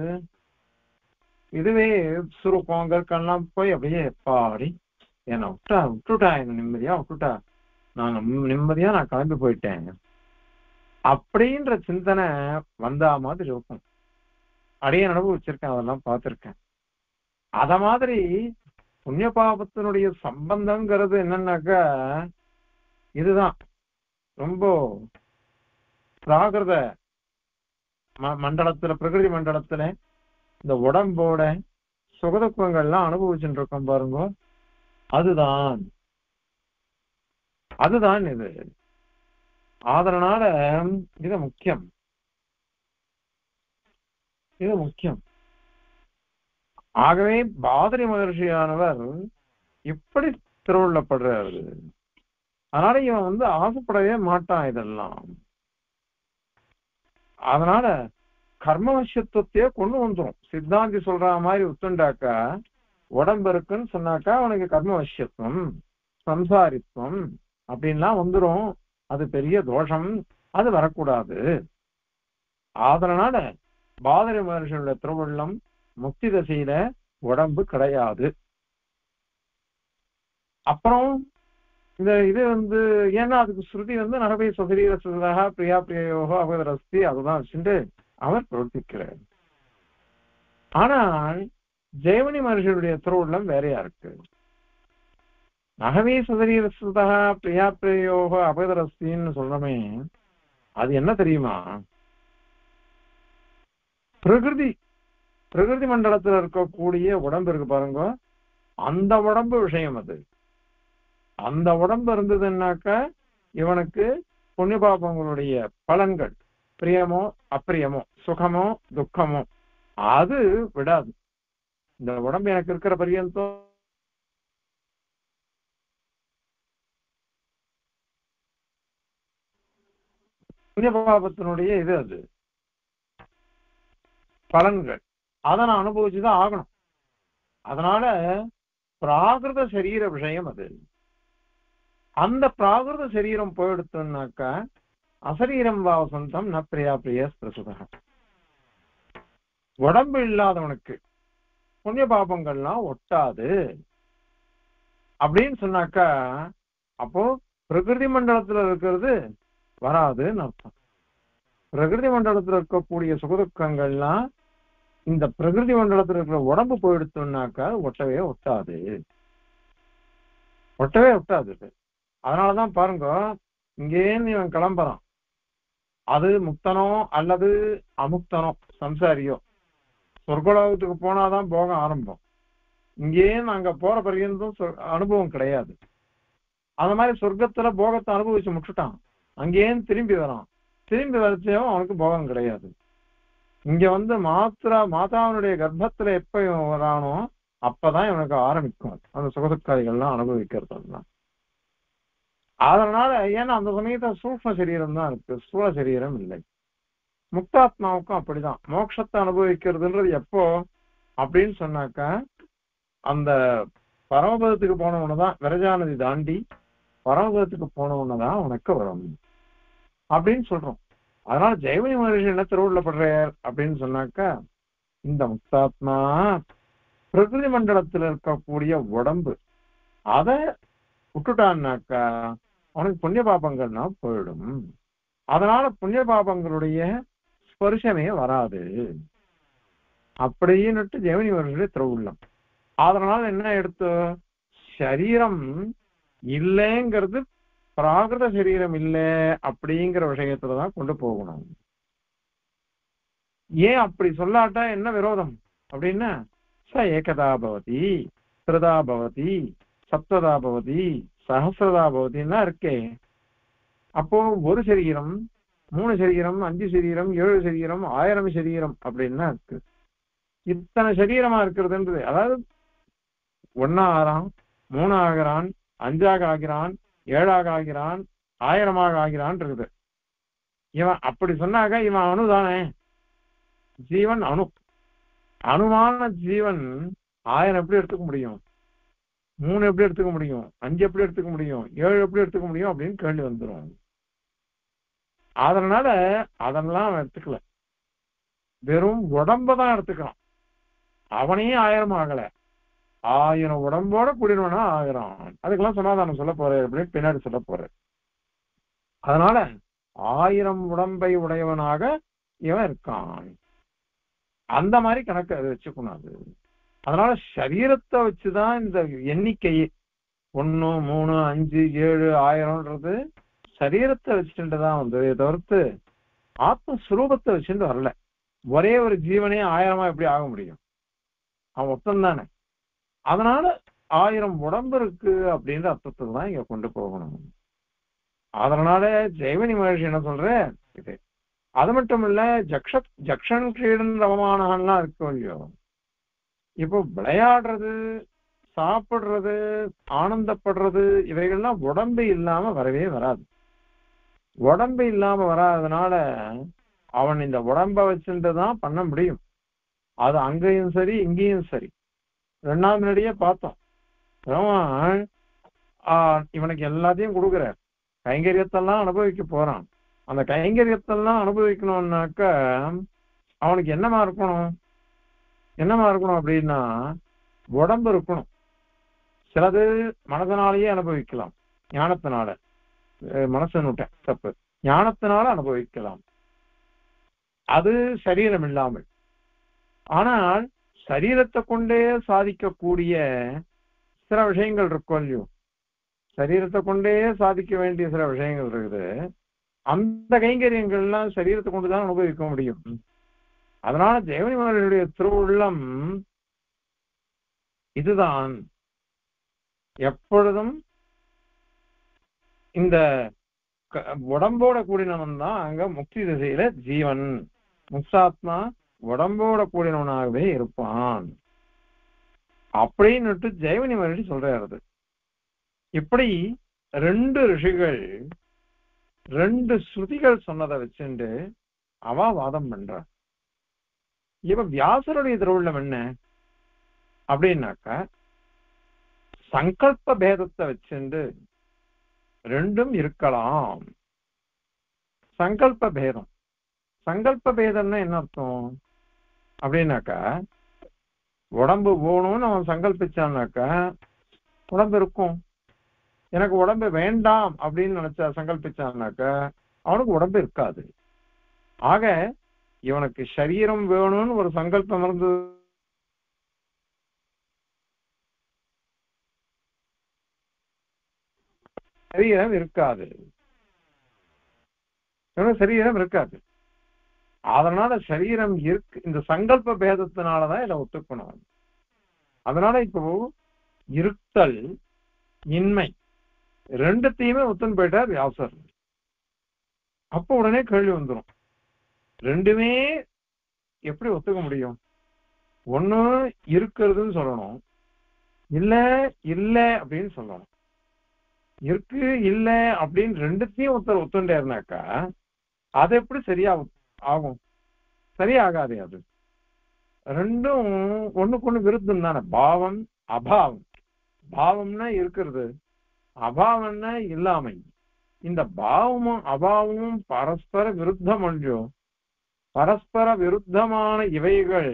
இதுவே சுருக்கம் கற்கெல்லாம் போய் அப்படியே பாடி என்ன விட்டா விட்டுட்டா என்ன நிம்மதியா விட்டுட்டா நான் நிம்மதியா நான் கிளம்பி போயிட்டேன் அப்படின்ற சிந்தனை வந்தா மாதிரி இருக்கும் அடைய அனுபவிச்சிருக்கேன் அதெல்லாம் பார்த்திருக்கேன் அத மாதிரி புண்ணிய பாபத்தினுடைய சம்பந்தங்கிறது என்னன்னாக்கா இதுதான் ரொம்ப பிராகிருத மண்டலத்துல பிரகிருதி மண்டலத்துல இந்த உடம்போட சுகதுக்கங்கள்லாம் அனுபவிச்சுட்டு இருக்கோம் பாருங்க அதுதான் அதுதான் இது அதனால இது முக்கியம் இது முக்கியம் ஆகவே பாதரி மகர்ஷியானவர் இப்படி திருவுள்ளப்படுறாரு அதனால இவன் வந்து ஆசைப்படவே மாட்டான் இதெல்லாம் அதனால கர்மவசியத்துவத்தையே கொண்டு வந்துரும் சித்தாந்தி சொல்ற மாதிரி உத்துண்டாக்கா உடம்பு இருக்குன்னு சொன்னாக்கா அவனுக்கு கர்மவசியத்துவம் சம்சாரித்துவம் அப்படின்லாம் வந்துரும் அது பெரிய தோஷம் அது வரக்கூடாது அதனால பாதரி மகர்ஷியோட திருவள்ளம் முக்தி தசையில உடம்பு கிடையாது அப்புறம் இந்த இது வந்து ஏன்னா அதுக்கு ஸ்ருதி வந்து நரபை சுசரீர சுதா பிரியா பிரியோகோ அவரஸ்தி அதுதான் வச்சுட்டு அவர் பிரவர்த்திக்கிறார் ஆனால் ஜெயமணி மகர்ஷியுடைய திருவுள்ளம் வேறையா இருக்கு நகவே சுதரீர சுதா பிரியா பிரியோக அபதரஸ்தின்னு சொல்றமே அது என்ன தெரியுமா பிரகிருதி பிரகிருதி மண்டலத்துல இருக்கக்கூடிய உடம்பு இருக்கு பாருங்க அந்த உடம்பு விஷயம் அது அந்த உடம்பு இருந்ததுன்னாக்கா இவனுக்கு புண்ணிய பாபங்களுடைய பலன்கள் பிரியமோ அப்பிரியமோ சுகமோ துக்கமோ அது விடாது இந்த உடம்பு எனக்கு இருக்கிற பரியந்தம் புண்ணிய பாபத்தினுடைய இது அது பலன்கள் அதை நான் அனுபவிச்சுதான் ஆகணும் அதனால பிராகிருத சரீர விஷயம் அது அந்த பிராகிருத சரீரம் போயெடுத்தோம்னாக்கா அசரீரம் வாவசந்தம் ந பிரியா பிரிய பிரசுதா உடம்பு இல்லாதவனுக்கு புண்ணிய பாபங்கள்லாம் ஒட்டாது அப்படின்னு சொன்னாக்கா அப்போ பிரகிருதி மண்டலத்துல இருக்கிறது வராதுன்னு அர்த்தம் பிரகிருதி மண்டலத்துல இருக்கக்கூடிய சுகதுக்கங்கள்லாம் இந்த பிரகிருதி மண்டலத்துல இருக்கிற உடம்பு போயிடுத்தோம்னாக்கா ஒட்டவே ஒட்டாது ஒட்டவே ஒட்டாது இது. அதனாலதான் பாருங்க இங்கேருந்து இவன் கிளம்புறான் அது முக்தனோ அல்லது அமுக்தனோ சம்சாரியோ சொர்க்கலோகத்துக்கு போனாதான் போகம் ஆரம்பம் இங்கேயும் அங்க போற பர்யந்தம் சொ- அனுபவம் கிடையாது அந்த மாதிரி சொர்க்கத்துல போகத்தை அனுபவிச்சு முட்டுட்டான் அங்கேயும் திரும்பி வரான் திரும்பி வரச்சேவும் அவனுக்கு போகம் கிடையாது இங்க வந்து மாத்திரா மாதாவினுடைய கர்ப்பத்துல எப்ப இவன் வரானோ அப்பதான் இவனுக்கு ஆரம்பிக்கும் அந்த சுகதுக்காரிகள்லாம் அனுபவிக்கிறதுலாம் அதனால ஏன்னா அந்த சமயத்துல சூக்ம சரீரம் தான் இருக்கு ஸ்தூல சரீரம் இல்லை முக்தாத்மாவுக்கும் அப்படிதான் மோட்சத்தை அனுபவிக்கிறதுன்றது எப்போ அப்படின்னு சொன்னாக்கா அந்த பரமபதத்துக்கு போனவனதான் விரஜாநதி தாண்டி பரமபதத்துக்கு போனவனதான் உனக்கு வரும் அப்படின்னு சொல்றோம் அதனால ஜெயமணி மகர்ஷி என்ன திருவுள்ள படுறார் அப்படின்னு சொன்னாக்கா இந்த முக்தாத்மா பிரகிருதி மண்டலத்துல இருக்கக்கூடிய உடம்பு அத விட்டுட்டான்னாக்கா அவனுக்கு புண்ணிய பாபங்கள்னா போயிடும் அதனால புண்ணிய பாபங்களுடைய ஸ்பர்சமே வராது அப்படின்னுட்டு ஜெயமணி மகர்ஷியுடைய திருவுள்ளம் அதனால என்ன எடுத்து சரீரம் இல்லைங்கிறது பிராகிருத சரீரம் இல்லை அப்படிங்கிற விஷயத்துலதான் கொண்டு போகணும் ஏன் அப்படி சொல்லாட்டா என்ன விரோதம் அப்படின்னா ச ஏகதா பவதி திருதா பவதி சப்ததா பவதி சஹசிரதா பவதின்னா இருக்கே அப்போ ஒரு சரீரம் மூணு சரீரம் அஞ்சு சரீரம் ஏழு சரீரம் ஆயிரம் சரீரம் அப்படின்னா இருக்கு இத்தனை சரீரமா இருக்கிறதுன்றது அதாவது ஒன்னா ஆறான் மூணு ஆகிறான் அஞ்சாக ஆகிறான் ஏழாக ஆகிறான் ஆயிரமாக ஆகிறான் இருக்குது இவன் அப்படி சொன்னாக்க இவன் அணுதானே ஜீவன் அணு அணுவான ஜீவன் ஆயிரம் எப்படி எடுத்துக்க முடியும் மூணு எப்படி எடுத்துக்க முடியும் அஞ்சு எப்படி எடுத்துக்க முடியும் ஏழு எப்படி எடுத்துக்க முடியும் அப்படின்னு கேள்வி வந்துடும் அதனால அதெல்லாம் அவன் எடுத்துக்கல வெறும் உடம்ப தான் எடுத்துக்கிறான் அவனே ஆயிரம் ஆகல ஆயிரம் உடம்போட கூடினவனா ஆகிறான் அதுக்கெல்லாம் சமாதானம் சொல்ல போறேன் அப்படின்னு பின்னாடி சொல்ல போறேன் அதனால ஆயிரம் உடம்பை உடையவனாக இவன் இருக்கான் அந்த மாதிரி கணக்கு அதை வச்சுக்கணும் அது அதனால சரீரத்தை வச்சுதான் இந்த எண்ணிக்கையே ஒண்ணு மூணு அஞ்சு ஏழு ஆயிரம்ன்றது சரீரத்தை வச்சுட்டு தான் வந்ததே தவிர்த்து ஆத்மஸ்வரூபத்தை வச்சுட்டு வரல ஒரே ஒரு ஜீவனே ஆயிரமா எப்படி ஆக முடியும் அவன் ஒத்தம் தானே அதனால ஆயிரம் உடம்பு இருக்கு அப்படின்ற அர்த்தத்துல தான் இங்க கொண்டு போகணும் அதனால ஜெய்வனி மகர்ஷி என்ன சொல்ற இது அது மட்டும் இல்ல ஜக்ஷ ஜக்ஷன் கிரீடன் ரவமானகம்லாம் இருக்கு இல்லையோ இப்போ விளையாடுறது சாப்பிடுறது ஆனந்தப்படுறது இவைகள்லாம் உடம்பு இல்லாம வரவே வராது உடம்பு இல்லாம வராதனால அவன் இந்த உடம்ப வச்சுட்டு தான் பண்ண முடியும் அது அங்கேயும் சரி இங்கேயும் சரி ரெண்டாவது முன்னாடியே பார்த்தோம் அவன் ஆஹ், இவனுக்கு எல்லாத்தையும் கொடுக்குறார் கைங்கரியத்தெல்லாம் அனுபவிக்க போறான் அந்த கைங்கரியத்தெல்லாம் அனுபவிக்கணும்னாக்க அவனுக்கு என்னமா இருக்கணும் என்னமா இருக்கணும் அப்படின்னா உடம்பு இருக்கணும் சிலது மனதனாலேயே அனுபவிக்கலாம் ஞானத்தினால அஹ் மனசுன்னு விட்டேன் தப்பு ஞானத்தினால அனுபவிக்கலாம் அது சரீரம் இல்லாமல் ஆனால் சரீரத்தை கொண்டே சாதிக்கக்கூடிய சில விஷயங்கள் இருக்கும் இல்லையோ சரீரத்தை கொண்டே சாதிக்க வேண்டிய சில விஷயங்கள் இருக்குது அந்த கைங்கரியங்கள்லாம் சரீரத்தை கொண்டுதான் அனுபவிக்க முடியும் அதனால தேவனி மகர்களுடைய திருவுள்ளம் இதுதான் எப்பொழுதும் இந்த க- உடம்போட கூடினவன் தான் அங்க முக்தி திசையில ஜீவன் முக்தாத்மா உடம்போட கூடினவனாகவே இருப்பான் அப்படின்னுட்டு ஜெயவனி மகர்ஷி சொல்றாரு அது. இப்படி ரெண்டு ரிஷிகள் ரெண்டு ஸ்ருதிகள் சொன்னதை வச்சுண்டு அவ வாதம் பண்றா இவ வியாசருடைய திருவுள்ளம் என்ன அப்படின்னாக்கா சங்கல்ப பேதத்தை வச்சுண்டு ரெண்டும் இருக்கலாம் சங்கல்ப பேதம் சங்கல்ப பேதம்னா என்ன அர்த்தம் அப்படின்னாக்கா உடம்பு போகணும்னு அவன் சங்கல்பிச்சான்னாக்கா உடம்பு இருக்கும் எனக்கு உடம்பு வேண்டாம் அப்படின்னு நினைச்சா சங்கல்பிச்சான்னாக்கா அவனுக்கு உடம்பு இருக்காது ஆக இவனுக்கு சரீரம் வேணும்னு ஒரு சங்கல்பம் இருந்தது சரீரம் இருக்காது இவனுக்கு சரீரம் இருக்காது அதனால சரீரம் இருக்கு இந்த சங்கல்ப பேதத்தினாலதான் இதை ஒத்துக்கணும் அதனால இப்போ இருத்தல் இன்மை ரெண்டுத்தையுமே ஒத்துன்னு போயிட்டார் வியாசர் அப்ப உடனே கேள்வி வந்துரும் ரெண்டுமே எப்படி ஒத்துக்க முடியும் ஒண்ணு இருக்கிறதுன்னு சொல்லணும் இல்ல இல்ல அப்படின்னு சொல்லணும் இருக்கு இல்ல அப்படின்னு ரெண்டுத்தையும் ஒருத்தர் ஒத்துண்டாருனாக்கா அது எப்படி சரியா ஆகும் சரியாகாது அது ரெண்டும் ஒண்ணுக்கு ஒண்ணு விருத்தம் தானே பாவம் அபாவம் பாவம்னா இருக்கிறது அபாவம்னா இல்லாமை இந்த பாவமும் அபாவமும் பரஸ்பர விருத்தம் ஒன்றும் பரஸ்பர விருத்தமான இவைகள்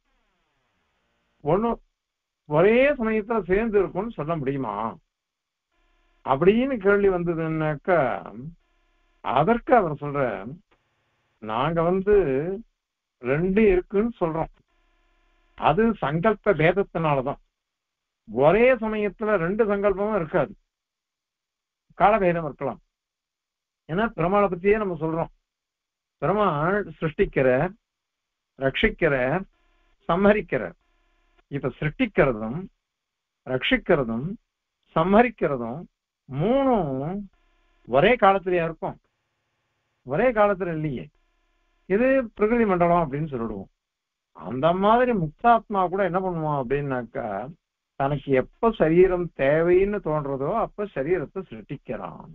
ஒண்ணு ஒரே சமயத்துல சேர்ந்து இருக்கும்னு சொல்ல முடியுமா அப்படின்னு கேள்வி வந்ததுன்னாக்கா அதற்கு அவர் சொல்ற நாங்க வந்து ரெண்டு இருக்குன்னு சொல்றோம் அது சங்கல்ப பேதத்தினாலதான் ஒரே சமயத்துல ரெண்டு சங்கல்பமும் இருக்காது காலபேதம் இருக்கலாம் ஏன்னா பெருமாளை பத்தியே நம்ம சொல்றோம் பெருமாள் சிருஷ்டிக்கிற ரட்சிக்கிற சம்ஹரிக்கிற இப்ப சிருஷ்டிக்கிறதும் ரட்சிக்கிறதும் சம்ஹரிக்கிறதும் மூணும் ஒரே காலத்திலயா இருக்கும் ஒரே காலத்துல இல்லையே இது பிரகிருதி மண்டலம் அப்படின்னு சொல்லிடுவோம் அந்த மாதிரி முக்தாத்மா கூட என்ன பண்ணுவான் அப்படின்னாக்கா தனக்கு எப்ப சரீரம் தேவைன்னு தோன்றதோ அப்ப சரீரத்தை சிருஷ்டிக்கிறான்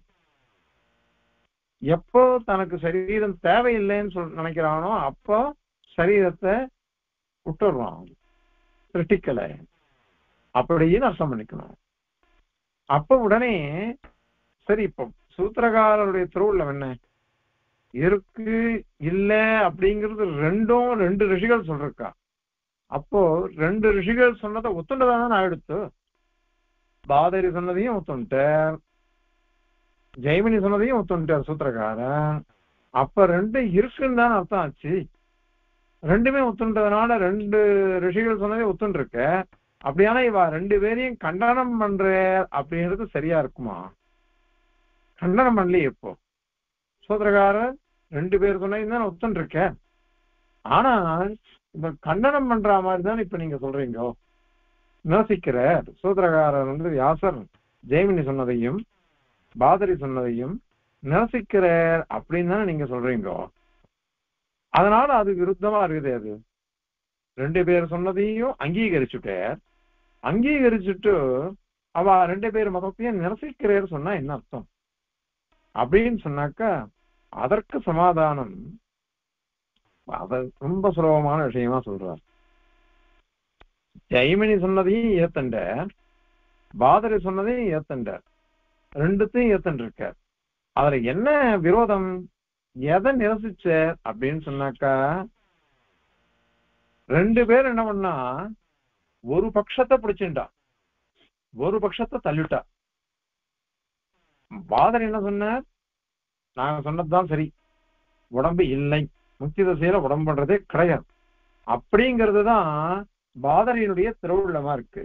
எப்போ தனக்கு சரீரம் தேவையில்லைன்னு சொல் நினைக்கிறானோ அப்போ சரீரத்தை விட்டுடுறான் சிருஷ்டிக்கலை அப்படின்னு அர்த்தம் பண்ணிக்கணும் அப்ப உடனே சரி இப்போ சூத்திரகாரருடைய திருவுள்ளம் என்ன இருக்கு இல்ல அப்படிங்கிறது ரெண்டும் ரெண்டு ரிஷிகள் சொல்றா அப்போ ரெண்டு ரிஷிகள் சொன்னதை ஒத்துண்டதான நான் எடுத்து பாதரி சொன்னதையும் ஒத்துண்டார் ஜெய்மினி சொன்னதையும் ஒத்துண்டார் சூத்திரக்காரன் அப்ப ரெண்டு இருக்குன்னு தான் அர்த்தம் ஆச்சு ரெண்டுமே ஒத்துன்றதுனால ரெண்டு ரிஷிகள் சொன்னதே ஒத்துண்டிருக்க அப்படியானா இவ ரெண்டு பேரையும் கண்டனம் பண்ற அப்படிங்கிறது சரியா இருக்குமா கண்டனம் பண்ணலையே இப்போ சோதரகாரர் ரெண்டு பேர் சொன்னதையும் தான் ஒத்துண்டிருக்க ஆனால் இப்ப கண்டனம் பண்ற மாதிரி தான் இப்ப நீங்க சொல்றீங்க விமர்சிக்கிற சூத்திரகாரர் வந்து வியாசர் ஜெய்மினி சொன்னதையும் பாதரி சொன்னதையும் நிரசிக்கிறார் அப்படின்னு தானே நீங்க சொல்றீங்க அதனால அது விருத்தமா இருக்குது அது ரெண்டு பேர் சொன்னதையும் அங்கீகரிச்சுட்டார் அங்கீகரிச்சுட்டு அவ ரெண்டு பேர் மதத்தையும் நிரசிக்கிறேர் சொன்னா என்ன அர்த்தம் அப்படின்னு சொன்னாக்கா அதற்கு சமாதானம் அத ரொம்ப சுலபமான விஷயமா சொல்றார் ஜெய்மினி சொன்னதையும் ஏத்தண்ட பாதரி சொன்னதையும் ஏத்தண்ட ரெண்டுத்தையும் ஏத்தன் இருக்கார் அதுல என்ன விரோதம் எதை நிரசிச்ச அப்படின்னு சொன்னாக்கா ரெண்டு பேர் என்ன பண்ணா ஒரு பட்சத்தை பிடிச்சுட்டா ஒரு பட்சத்தை தள்ளிட்டா பாதர் என்ன சொன்னார் நாங்க சொன்னதுதான் சரி உடம்பு இல்லை முக்தி தசையில உடம்புன்றதே கிடையாது அப்படிங்கிறது தான் பாதரியினுடைய திருவுள்ளமா இருக்கு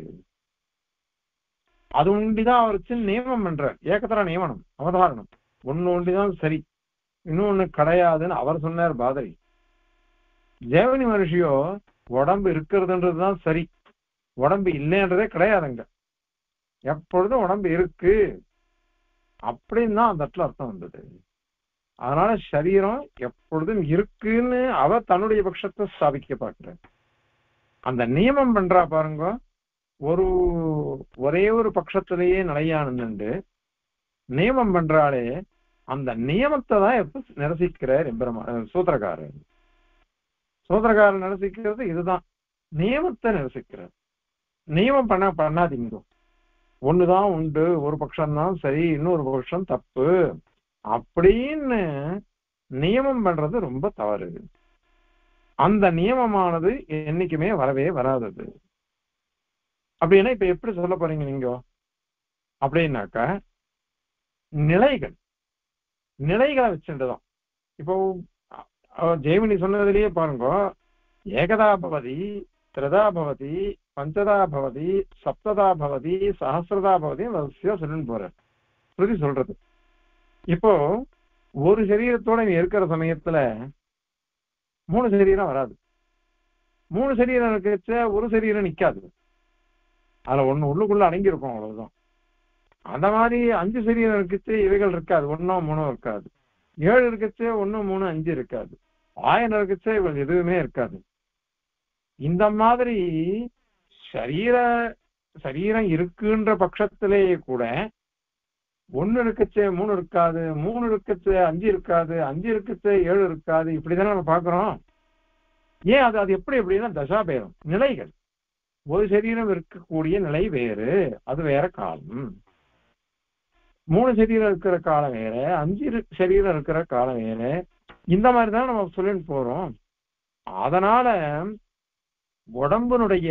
அது ஒண்டிதான் அவர் வச்சு நியமனம் பண்றார் ஏகத்தர நியமனம் அவதாரணம் ஒண்ணு ஒண்டிதான் சரி இன்னொன்னு கிடையாதுன்னு அவர் சொன்னார் பாதரி ஜெயவனி மனுஷியோ உடம்பு இருக்கிறதுன்றதுதான் சரி உடம்பு இல்லைன்றதே கிடையாதுங்க எப்பொழுதும் உடம்பு இருக்கு அப்படின்னு தான் அந்த இடத்துல அர்த்தம் வந்தது அதனால சரீரம் எப்பொழுதும் இருக்குன்னு அவ தன்னுடைய பட்சத்தை ஸ்தாபிக்க பார்க்கிற அந்த நியமம் பண்றா பாருங்க ஒரு ஒரே ஒரு பட்சத்திலேயே நிலையானது நியமம் பண்றாலே அந்த நியமத்தை தான் எப்ப நிரசிக்கிறார் எம்பெருமா சூத்திரக்காரர் சூத்திரக்காரர் நிரசிக்கிறது இதுதான் நியமத்தை நிரசிக்கிறார் நியமம் பண்ண பண்ணாதீங்க ஒண்ணுதான் உண்டு ஒரு பட்சம் தான் சரி இன்னொரு பட்சம் தப்பு அப்படின்னு நியமம் பண்றது ரொம்ப தவறு அந்த நியமமானது என்னைக்குமே வரவே வராதது அப்படின்னா இப்ப எப்படி சொல்ல போறீங்க நீங்க அப்படின்னாக்கா நிலைகள் நிலைகளை வச்சுட்டுதான் இப்போ அஹ், ஜெயமணி சொன்னதுலயே பாருங்க ஏகதா பவதி திரதா பவதி பஞ்சதா பவதி சப்ததா பவதி சஹசிரதா பவதி வரிசையா சொல்லிட்டு போறார் ஸ்ருதி சொல்றது இப்போ ஒரு சரீரத்தோட நீ இருக்கிற சமயத்துல மூணு சரீரம் வராது மூணு சரீரம் இருக்கச்ச ஒரு சரீரம் நிக்காது அதுல ஒண்ணு உள்ளுக்குள்ள அடங்கி இருக்கும் அவ்வளவுதான் அந்த மாதிரி அஞ்சு சரீரம் இருக்கச்சு இவைகள் இருக்காது ஒன்னோ மூணோ இருக்காது ஏழு இருக்கச்சு ஒண்ணு மூணு அஞ்சு இருக்காது ஆயிரம் இருக்கச்சு இவள் எதுவுமே இருக்காது இந்த மாதிரி சரீர சரீரம் இருக்குன்ற பட்சத்திலேயே கூட ஒண்ணு இருக்கச்சு மூணு இருக்காது மூணு இருக்கச்சு அஞ்சு இருக்காது அஞ்சு இருக்கச்சு ஏழு இருக்காது இப்படிதானே நம்ம பாக்குறோம் ஏன் அது அது எப்படி எப்படின்னா தசாபேதம் நிலைகள் ஒரு சரீரம் இருக்கக்கூடிய நிலை வேறு அது வேற காலம் மூணு சரீரம் இருக்கிற காலம் வேற அஞ்சு இரு- சரீரம் இருக்கிற காலம் வேற இந்த மாதிரி தான் நம்ம சொல்லிட்டு போறோம் அதனால உடம்பினுடைய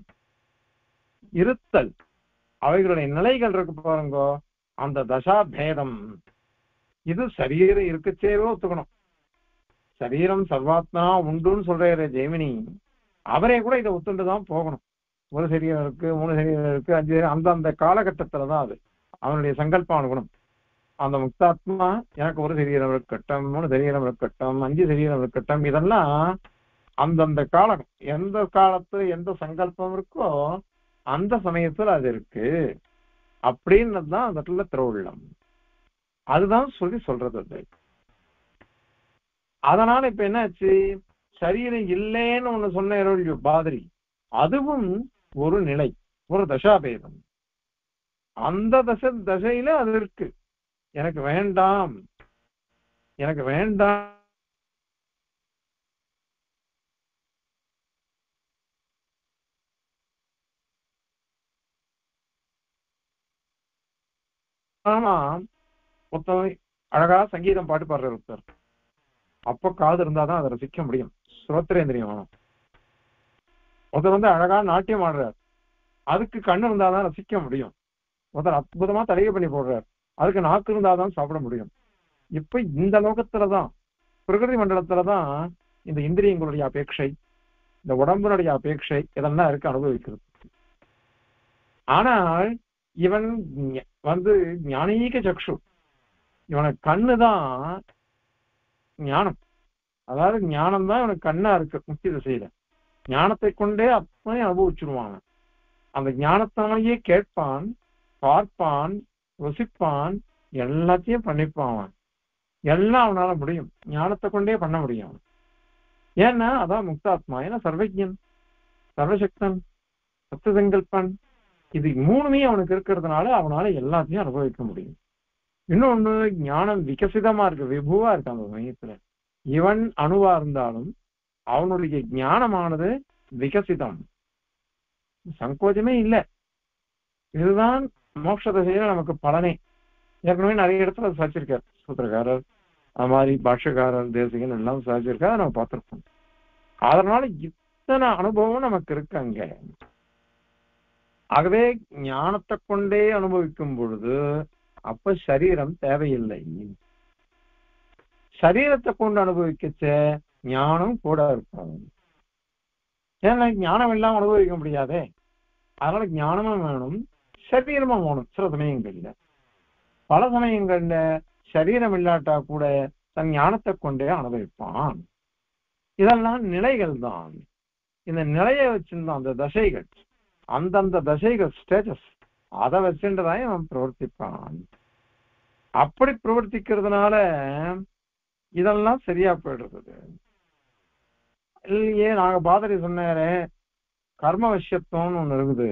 இருத்தல் அவைகளுடைய நிலைகள் இருக்கு பாருங்க அந்த தசா பேதம் இது சரீரம் இருக்கச்சேவே ஒத்துக்கணும் சரீரம் சர்வாத்மா உண்டுன்னு சொல்றாரு ஜெய்மினி அவரே கூட இதை ஒத்துண்டு தான் போகணும் ஒரு சரீரம் இருக்கு மூணு சரீரம் இருக்கு அஞ்சு சரீரம் அந்த அந்த காலகட்டத்துல தான் அது அவனுடைய சங்கல்ப அனுகுணம் அந்த முக்தாத்மா எனக்கு ஒரு சரீரம் இருக்கட்டும் மூணு சரீரம் இருக்கட்டும் அஞ்சு சரீரம் இருக்கட்டும் இதெல்லாம் அந்தந்த காலம் எந்த காலத்து எந்த சங்கல்பம் இருக்கோ அந்த சமயத்துல அது இருக்கு அப்படின்னு தான் அந்த இடத்துல திருவுள்ளம் அதுதான் சொல்லி சொல்றது அது அதனால இப்ப என்னாச்சு சரீரம் இல்லைன்னு ஒண்ணு சொன்ன பாதிரி அதுவும் ஒரு நிலை ஒரு தசாபேதம் அந்த தசை தசையில அது இருக்கு எனக்கு வேண்டாம் எனக்கு வேண்டாம் ஆமா ஒருத்தன் அழகா சங்கீதம் பாட்டு பாடுற ஒருத்தர் அப்ப காது இருந்தாதான் அதை ரசிக்க முடியும் சுரோத்திரேந்திரியம் வேணும் ஒருத்தர் வந்து அழகா நாட்டியம் ஆடுறார் அதுக்கு கண்ணு இருந்தாதான் ரசிக்க முடியும் ஒருத்தர் அற்புதமா தலையை பண்ணி போடுறார் அதுக்கு நாக்கு இருந்தாதான் சாப்பிட முடியும் இப்ப இந்த லோகத்துலதான் பிரகிருதி மண்டலத்துலதான் இந்த இந்திரியங்களுடைய அபேட்சை இந்த உடம்பினுடைய அபேட்சை இதெல்லாம் இருக்கு அனுபவிக்கிறது ஆனால் இவன் ஞ- வந்து ஞானீக சக்ஷு இவனுக்கு கண்ணுதான் ஞானம் அதாவது ஞானம் தான் இவனுக்கு கண்ணா இருக்கு முக்கிய திசையில ஞானத்தை கொண்டே அப்பனே அனுபவிச்சிருவான் அவன். அந்த ஞானத்தினாலேயே கேட்பான் பார்ப்பான் ருசிப்பான் எல்லாத்தையும் பண்ணிப்பான் அவன் எல்லாம் அவனால முடியும் ஞானத்தை கொண்டே பண்ண முடியும் ஏன்னா அதான் முக்தாத்மா ஏன்னா சர்வஜன் சர்வசக்தன் சத்த சங்கல்பன் இது மூணுமே அவனுக்கு இருக்கிறதுனால அவனால எல்லாத்தையும் அனுபவிக்க முடியும் இன்னொன்னு ஞானம் விகசிதமா இருக்கு விபுவா இருக்கு அந்த சமயத்துல இவன் அணுவா இருந்தாலும் அவனுடைய ஞானமானது விகசிதம் சங்கோஜமே இல்லை இதுதான் மோட்ச திசையில நமக்கு பலனே ஏற்கனவே நிறைய இடத்துல அது சாச்சிருக்கார் சூத்திரக்காரர் அது மாதிரி பாஷ்யக்காரர் தேசிகன் எல்லாம் சாச்சிருக்காரு அதை நம்ம பார்த்திருக்கோம் அதனால இத்தனை அனுபவம் நமக்கு இருக்கு அங்க ஆகவே ஞானத்தை கொண்டே அனுபவிக்கும் பொழுது அப்ப சரீரம் தேவையில்லை சரீரத்தை கொண்டு அனுபவிக்கச்ச ஞானம் கூட இருக்கும் ஏன்னா ஞானம் இல்லாம அனுபவிக்க முடியாதே அதனால ஞானமும் வேணும் சரீரமும் வேணும் சில சமயங்கள்ல பல சமயங்கள்ல சரீரம் இல்லாட்டா கூட தன் ஞானத்தை கொண்டே அனுபவிப்பான் இதெல்லாம் நிலைகள் தான் இந்த நிலையை வச்சிருந்தோம் அந்த தசைகள் அந்தந்த தசைகள் ஸ்டேட்டஸ் அதை வச்சுட்டுதான் அவன் பிரவர்த்திப்பான் அப்படி பிரவர்த்திக்கிறதுனால இதெல்லாம் சரியா போயிடுறது இல்லையே நாங்க பாதரி சொன்னாரே கர்ம விஷயத்துவம்னு ஒண்ணு இருக்குது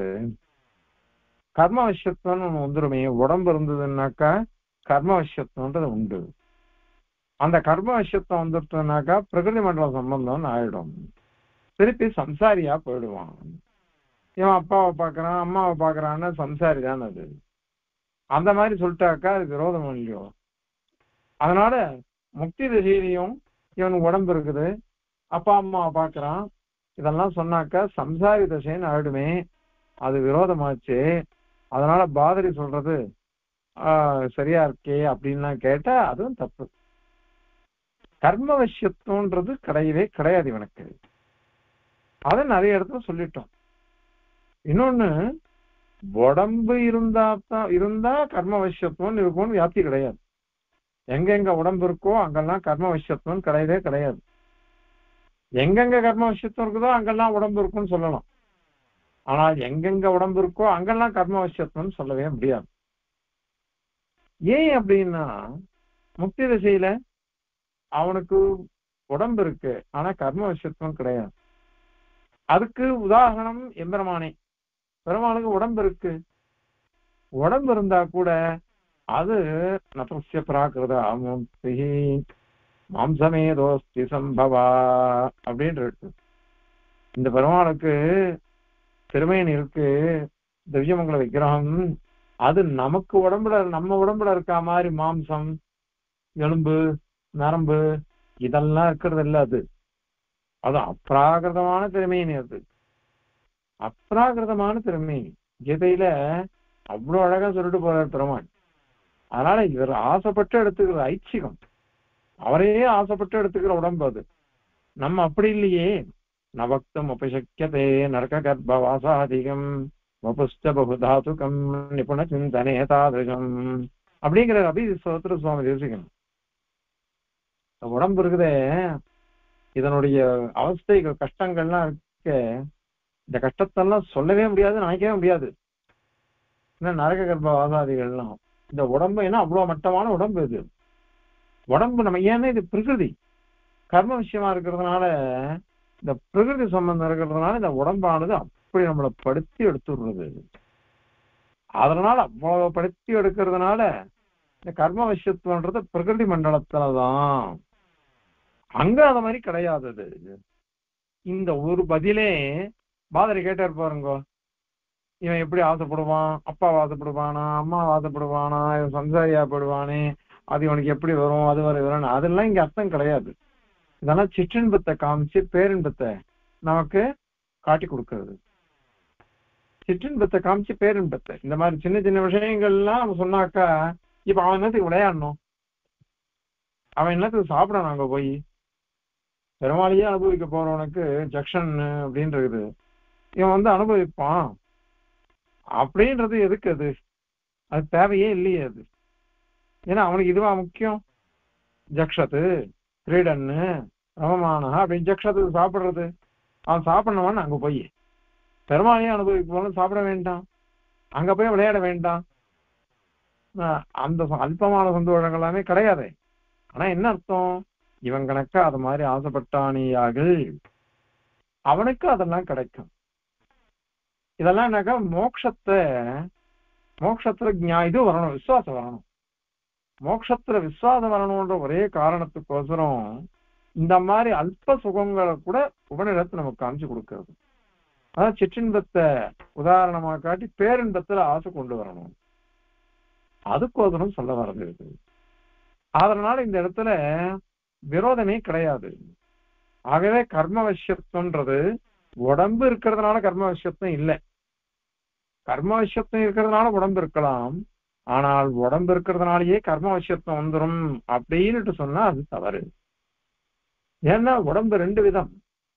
கர்ம விஷயத்துவம்னு ஒண்ணு வந்துருமே உடம்பு இருந்ததுன்னாக்கா கர்ம விஷயத்துவன்றது உண்டு அந்த கர்ம விஷயத்துவம் வந்துட்டதுனாக்கா பிரகிருதி மண்டல சம்பந்தம்னு ஆயிடும் திருப்பி சம்சாரியா போயிடுவான் இவன் அப்பாவை பார்க்கறான் அம்மாவை பார்க்கறான்னு சம்சாரி தானே அது அந்த மாதிரி சொல்லிட்டாக்கா அது விரோதம் இல்லையோ அதனால முக்தி திசையிலையும் இவனுக்கு உடம்பு இருக்குது அப்பா அம்மாவை பார்க்கறான் இதெல்லாம் சொன்னாக்கா சம்சாரி தசைன்னு ஆயிடுமே அது விரோதமாச்சு அதனால பாதரி சொல்றது ஆஹ், சரியா இருக்கே அப்படின்லாம் கேட்டா அதுவும் தப்பு கர்ம விஷயத்துவன்றது கிடையவே கிடையாது இவனுக்கு அதை நிறைய இடத்துல சொல்லிட்டோம் இன்னொன்னு உடம்பு இருந்தா தான் இருந்தா கர்ம விஷயத்துவம் இருக்கும்னு வியாப்தி கிடையாது எங்கெங்க உடம்பு இருக்கோ அங்கெல்லாம் கர்ம விஷயத்துவம் கிடையவே கிடையாது எங்கெங்க கர்ம விஷயத்துவம் இருக்குதோ அங்கெல்லாம் உடம்பு இருக்கும்னு சொல்லலாம் ஆனால் எங்கெங்க உடம்பு இருக்கோ அங்கெல்லாம் கர்ம விஷயத்துவம் சொல்லவே முடியாது ஏன் அப்படின்னா முக்தி திசையில அவனுக்கு உடம்பு இருக்கு ஆனா கர்ம விஷயத்துவம் கிடையாது அதுக்கு உதாரணம் எம்பெருமானே பெருமானுக்கு உடம்பு இருக்கு உடம்பு இருந்தா கூட அது நபஸ்ய பிராகிருத மூர்த்தி மாம்சமே தோஸ்தி சம்பவா அப்படின்னு இருக்கு இந்த பெருமாளுக்கு திருமேனி இருக்கு திவ்யமங்கல விக்கிரகம் அது நமக்கு உடம்புல நம்ம உடம்புல இருக்க மாதிரி மாம்சம் எலும்பு நரம்பு இதெல்லாம் இருக்கிறது இல்ல அது அது அப்ராகிருதமான திருமேனி அது அப்ராகிருதமான திருமேனி கீதையில அவ்வளவு அழகா சொல்லிட்டு போறார் பெருமாள் அதனால இவர் ஆசைப்பட்டு எடுத்துக்கிற ஐச்சிகம் அவரையே ஆசைப்பட்டு எடுத்துக்கிற உடம்பு அது நம்ம அப்படி இல்லையே நவக்தம் உபசக்கியதே நரக கர்ப்பவாசாதிகம் வபுஷ்ட பகுதாதுகம் நிபுண சிந்தனே தாதிருகம் அப்படிங்கிற அபி சோத்திர சுவாமி யோசிக்கணும் இந்த உடம்பு இருக்குதே இதனுடைய அவஸ்தைகள் கஷ்டங்கள்லாம் இருக்க இந்த கஷ்டத்தெல்லாம் சொல்லவே முடியாது நினைக்கவே முடியாது என்ன நரக கர்ப்ப வாசாதிகள்லாம் இந்த உடம்பு ஏன்னா அவ்வளவு மட்டமான உடம்பு இது உடம்பு நம்ம ஏன்னா இது பிரகிருதி கர்ம விஷயமா இருக்கிறதுனால இந்த பிரகிருதி சம்பந்தம் இருக்கிறதுனால இந்த உடம்பானது அப்படி நம்மளை படுத்தி எடுத்துடுறது அதனால அவ்வளவு படுத்தி எடுக்கிறதுனால இந்த கர்ம விஷயத்துவன்றது பிரகிருதி மண்டலத்துலதான் அங்க அது மாதிரி கிடையாது அது இந்த ஒரு பதிலே பாதரி கேட்டார் பாருங்க இவன் எப்படி ஆசைப்படுவான் அப்பா ஆசைப்படுவானா அம்மா ஆசைப்படுவானா இவன் சம்சாரியா போடுவானே அது இவனுக்கு எப்படி வரும் அது வரை வரும் அதெல்லாம் இங்க அர்த்தம் கிடையாது இதெல்லாம் சிற்றின்பத்தை காமிச்சு பேரின்பத்தை நமக்கு காட்டி கொடுக்கிறது சிற்றின்பத்தை காமிச்சு பேரின்பத்தை இந்த மாதிரி சின்ன சின்ன விஷயங்கள்லாம் நம்ம சொன்னாக்கா இப்ப அவன் என்னத்துக்கு விளையாடணும் அவன் என்னத்துக்கு சாப்பிடணும் அங்க போய் பெருமாளையே அனுபவிக்க போறவனுக்கு ஜக்ஷன் அப்படின்னு இருக்குது இவன் வந்து அனுபவிப்பான் அப்படின்றது எதுக்கு அது அது தேவையே இல்லையே அது ஏன்னா அவனுக்கு இதுவா முக்கியம் ஜக்ஷத்து கிரீடன்னு ரமமானா அப்படின்னு ஜக்ஷத்துக்கு சாப்பிடுறது அவன் சாப்பிடணுமான்னு அங்க போய் பெருமாளையே அனுபவிப்பவனும் சாப்பிட வேண்டாம் அங்க போய் விளையாட வேண்டாம் ஆஹ் அந்த ச- அல்பமான சந்தோஷங்கள் எல்லாமே கிடையாது ஆனா என்ன அர்த்தம் இவன் கணக்கா அது மாதிரி ஆசைப்பட்டானியாக அவனுக்கு அதெல்லாம் கிடைக்கும் இதெல்லாம் என்னக்கா மோட்சத்தை மோட்சத்துல ஞா- இது வரணும் விசுவாசம் வரணும் மோட்சத்துல விசுவாசம் வரணும்ன்ற ஒரே காரணத்துக்கோசரம் இந்த மாதிரி அல்ப சுகங்களை கூட உபநிடத்தை நமக்கு காமிச்சு கொடுக்கிறது அதான் சிற்றின்பத்தை உதாரணமா காட்டி பேரின்பத்துல ஆசை கொண்டு வரணும் அதுக்கோசரம் சொல்ல வர்றது இது அதனால இந்த இடத்துல விரோதமே கிடையாது ஆகவே கர்ம வசியத்துவன்றது உடம்பு இருக்கிறதுனால கர்ம வசியத்துவம் இல்லை கர்ம வசியத்துவம் இருக்கிறதுனால உடம்பு இருக்கலாம் ஆனால் உடம்பு இருக்கிறதுனாலயே கர்ம வசியத்துவம் வந்துரும் அப்படின்னுட்டு சொன்னா அது தவறு ஏன்னா உடம்பு ரெண்டு விதம்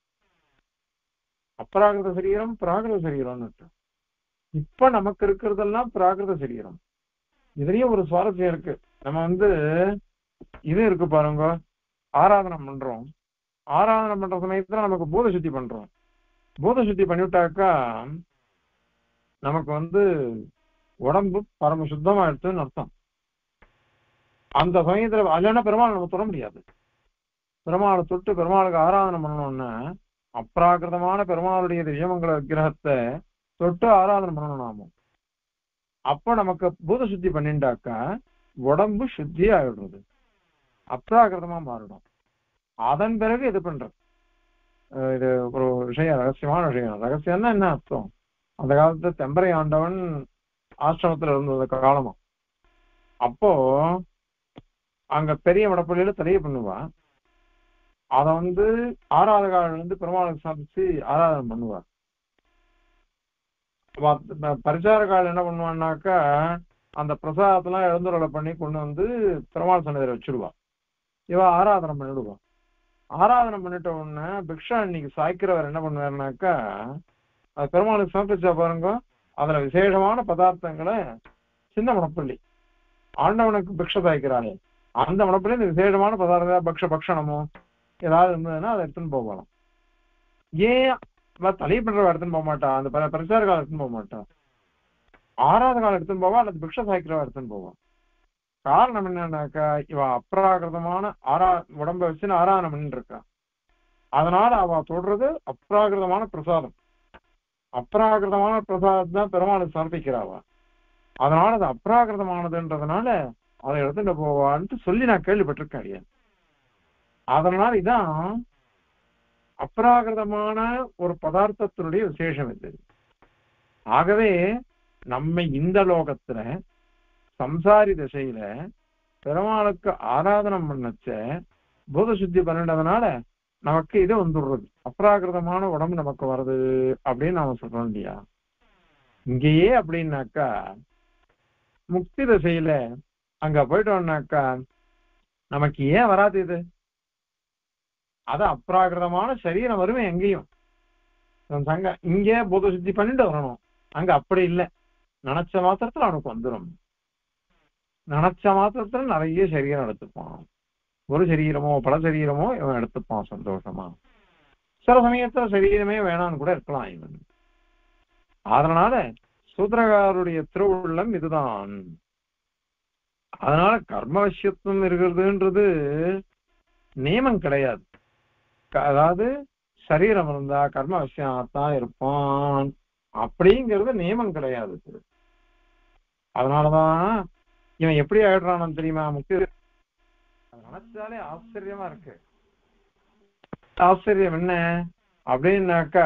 அப்ராகிருத சரீரம் பிராகிருத சரீரம்னு இப்ப நமக்கு இருக்கிறதெல்லாம் பிராகிருத சரீரம் இதுலயும் ஒரு சுவாரஸ்யம் இருக்கு நம்ம வந்து இது இருக்கு பாருங்க ஆராதனை பண்றோம் ஆராதனை பண்ற சமயத்துல நமக்கு பூத சுத்தி பண்றோம் பூத சுத்தி பண்ணிவிட்டாக்கா நமக்கு வந்து உடம்பு பரம சுத்தமா எடுத்துன்னு அர்த்தம் அந்த சமயத்துல இல்லைன்னா பெருமாள் நம்ம தொட முடியாது பெருமாளை தொட்டு பெருமாளுக்கு ஆராதனை பண்ணணும்னா அப்ராகிருதமான பெருமாளுடைய திவ்யமங்கல விக்கிரகத்தை தொட்டு ஆராதனை பண்ணணும் நாம அப்ப நமக்கு பூத சுத்தி பண்ணிண்டாக்கா உடம்பு சுத்தி ஆயிடுறது அப்ராகிருதமா மாறிடும் அதன் பிறகு இது பண்றது அஹ் இது ஒரு விஷயம் ரகசியமான விஷயம் ரகசியம்னா என்ன அர்த்தம் அந்த காலத்துல தெம்பரை ஆண்டவன் ஆசிரமத்துல இருந்தது காலமா அப்போ அங்க பெரிய மடப்பள்ளியில தலைய பண்ணுவா அத வந்து ஆராதகால இருந்து பெருமாளுக்கு சமைச்சு ஆராதனை பண்ணுவா பரிசாரகால் என்ன பண்ணுவான்னாக்கா அந்த பிரசாதத்தெல்லாம் எழுந்துருளை பண்ணி கொண்டு வந்து பெருமாள் சன்னதியில வச்சிருவா இவ ஆராதனை பண்ணிடுவா ஆராதனை பண்ணிட்ட உடனே பிக்ஷா இன்னைக்கு சாய்க்கிறவர் என்ன பண்ணுவாருனாக்கா அது பெருமாளுக்கு சமர்ப்பிச்சா பாருங்க அதுல விசேஷமான பதார்த்தங்களை சின்ன மணப்பள்ளி ஆண்டவனுக்கு பிக்ஷ சாய்க்கிறாளே அந்த மணப்பள்ளி இந்த விசேஷமான பதார்த்த பக்ஷ பக்ஷணமோ ஏதாவது இருந்ததுன்னா அதை எடுத்துன்னு போகலாம் ஏன் இவ தலையை பண்றவ எடுத்துன்னு போக மாட்டா அந்த ப- பிரச்சார காலம் எடுத்துன்னு போக மாட்டா ஆறாத காலம் எடுத்துன்னு போவா அல்லது பிக்ஷ சாய்க்கிறவ எடுத்துன்னு போவா காரணம் என்னன்னாக்கா இவ அப்ராகிருதமான ஆரா உடம்ப வச்சு ஆராதனை பண்ணிட்டு இருக்கா அதனால அவ தொடுறது அப்ராகிருதமான பிரசாதம் அப்ராகிருதமான பிரசாதம் தான் பெருமாளுக்கு சமர்ப்பிக்கிறாவ அதனால அது அப்ராகிருதமானதுன்றதுனால அதை எடுத்துட்டு போவான்ட்டு சொல்லி நான் கேள்விப்பட்டிருக்கேன் அடியேன். அதனால இதான் அப்ராகிருதமான ஒரு பதார்த்தத்தினுடைய விசேஷம் இது ஆகவே நம்ம இந்த லோகத்துல சம்சாரி திசையில பெருமாளுக்கு ஆராதனம் பண்ணச்ச பூத சுத்தி பண்ணிட்டதுனால நமக்கு இது வந்துடுறது அப்ராகிருதமான உடம்பு நமக்கு வருது அப்படின்னு நாம சொல்றோம் இல்லையா இங்கேயே அப்படின்னாக்கா முக்தி திசையில அங்க போயிட்டோம்னாக்கா நமக்கு ஏன் வராது இது அது அப்ராகிருதமான சரீரம் வருமே எங்கேயும் நம்ம சங்க இங்கே பூத சுத்தி பண்ணிட்டு வரணும் அங்க அப்படி இல்லை நினைச்ச மாத்திரத்துல அவனுக்கு வந்துடும் நினைச்ச மாத்திரத்துல நிறைய சரீரம் எடுத்துப்பான் ஒரு சரீரமோ பல சரீரமோ இவன் எடுத்துப்பான் சந்தோஷமா சில சமயத்துல சரீரமே வேணான்னு கூட இருக்கலாம் இவன் அதனால சூத்திரகாருடைய திருவுள்ளம் இதுதான் அதனால கர்மவசியத்துவம் இருக்கிறதுன்றது நியமம் கிடையாது க- அதாவது சரீரம் இருந்தா கர்மவசியம் தான் இருப்பான் அப்படிங்கிறது நியமம் கிடையாது அதனாலதான் இவன் எப்படி ஆயிடுறானு தெரியுமா முக்கிய அது நினைச்சாலே ஆச்சரியமா இருக்கு ஆச்சரியம் என்ன அப்படின்னாக்கா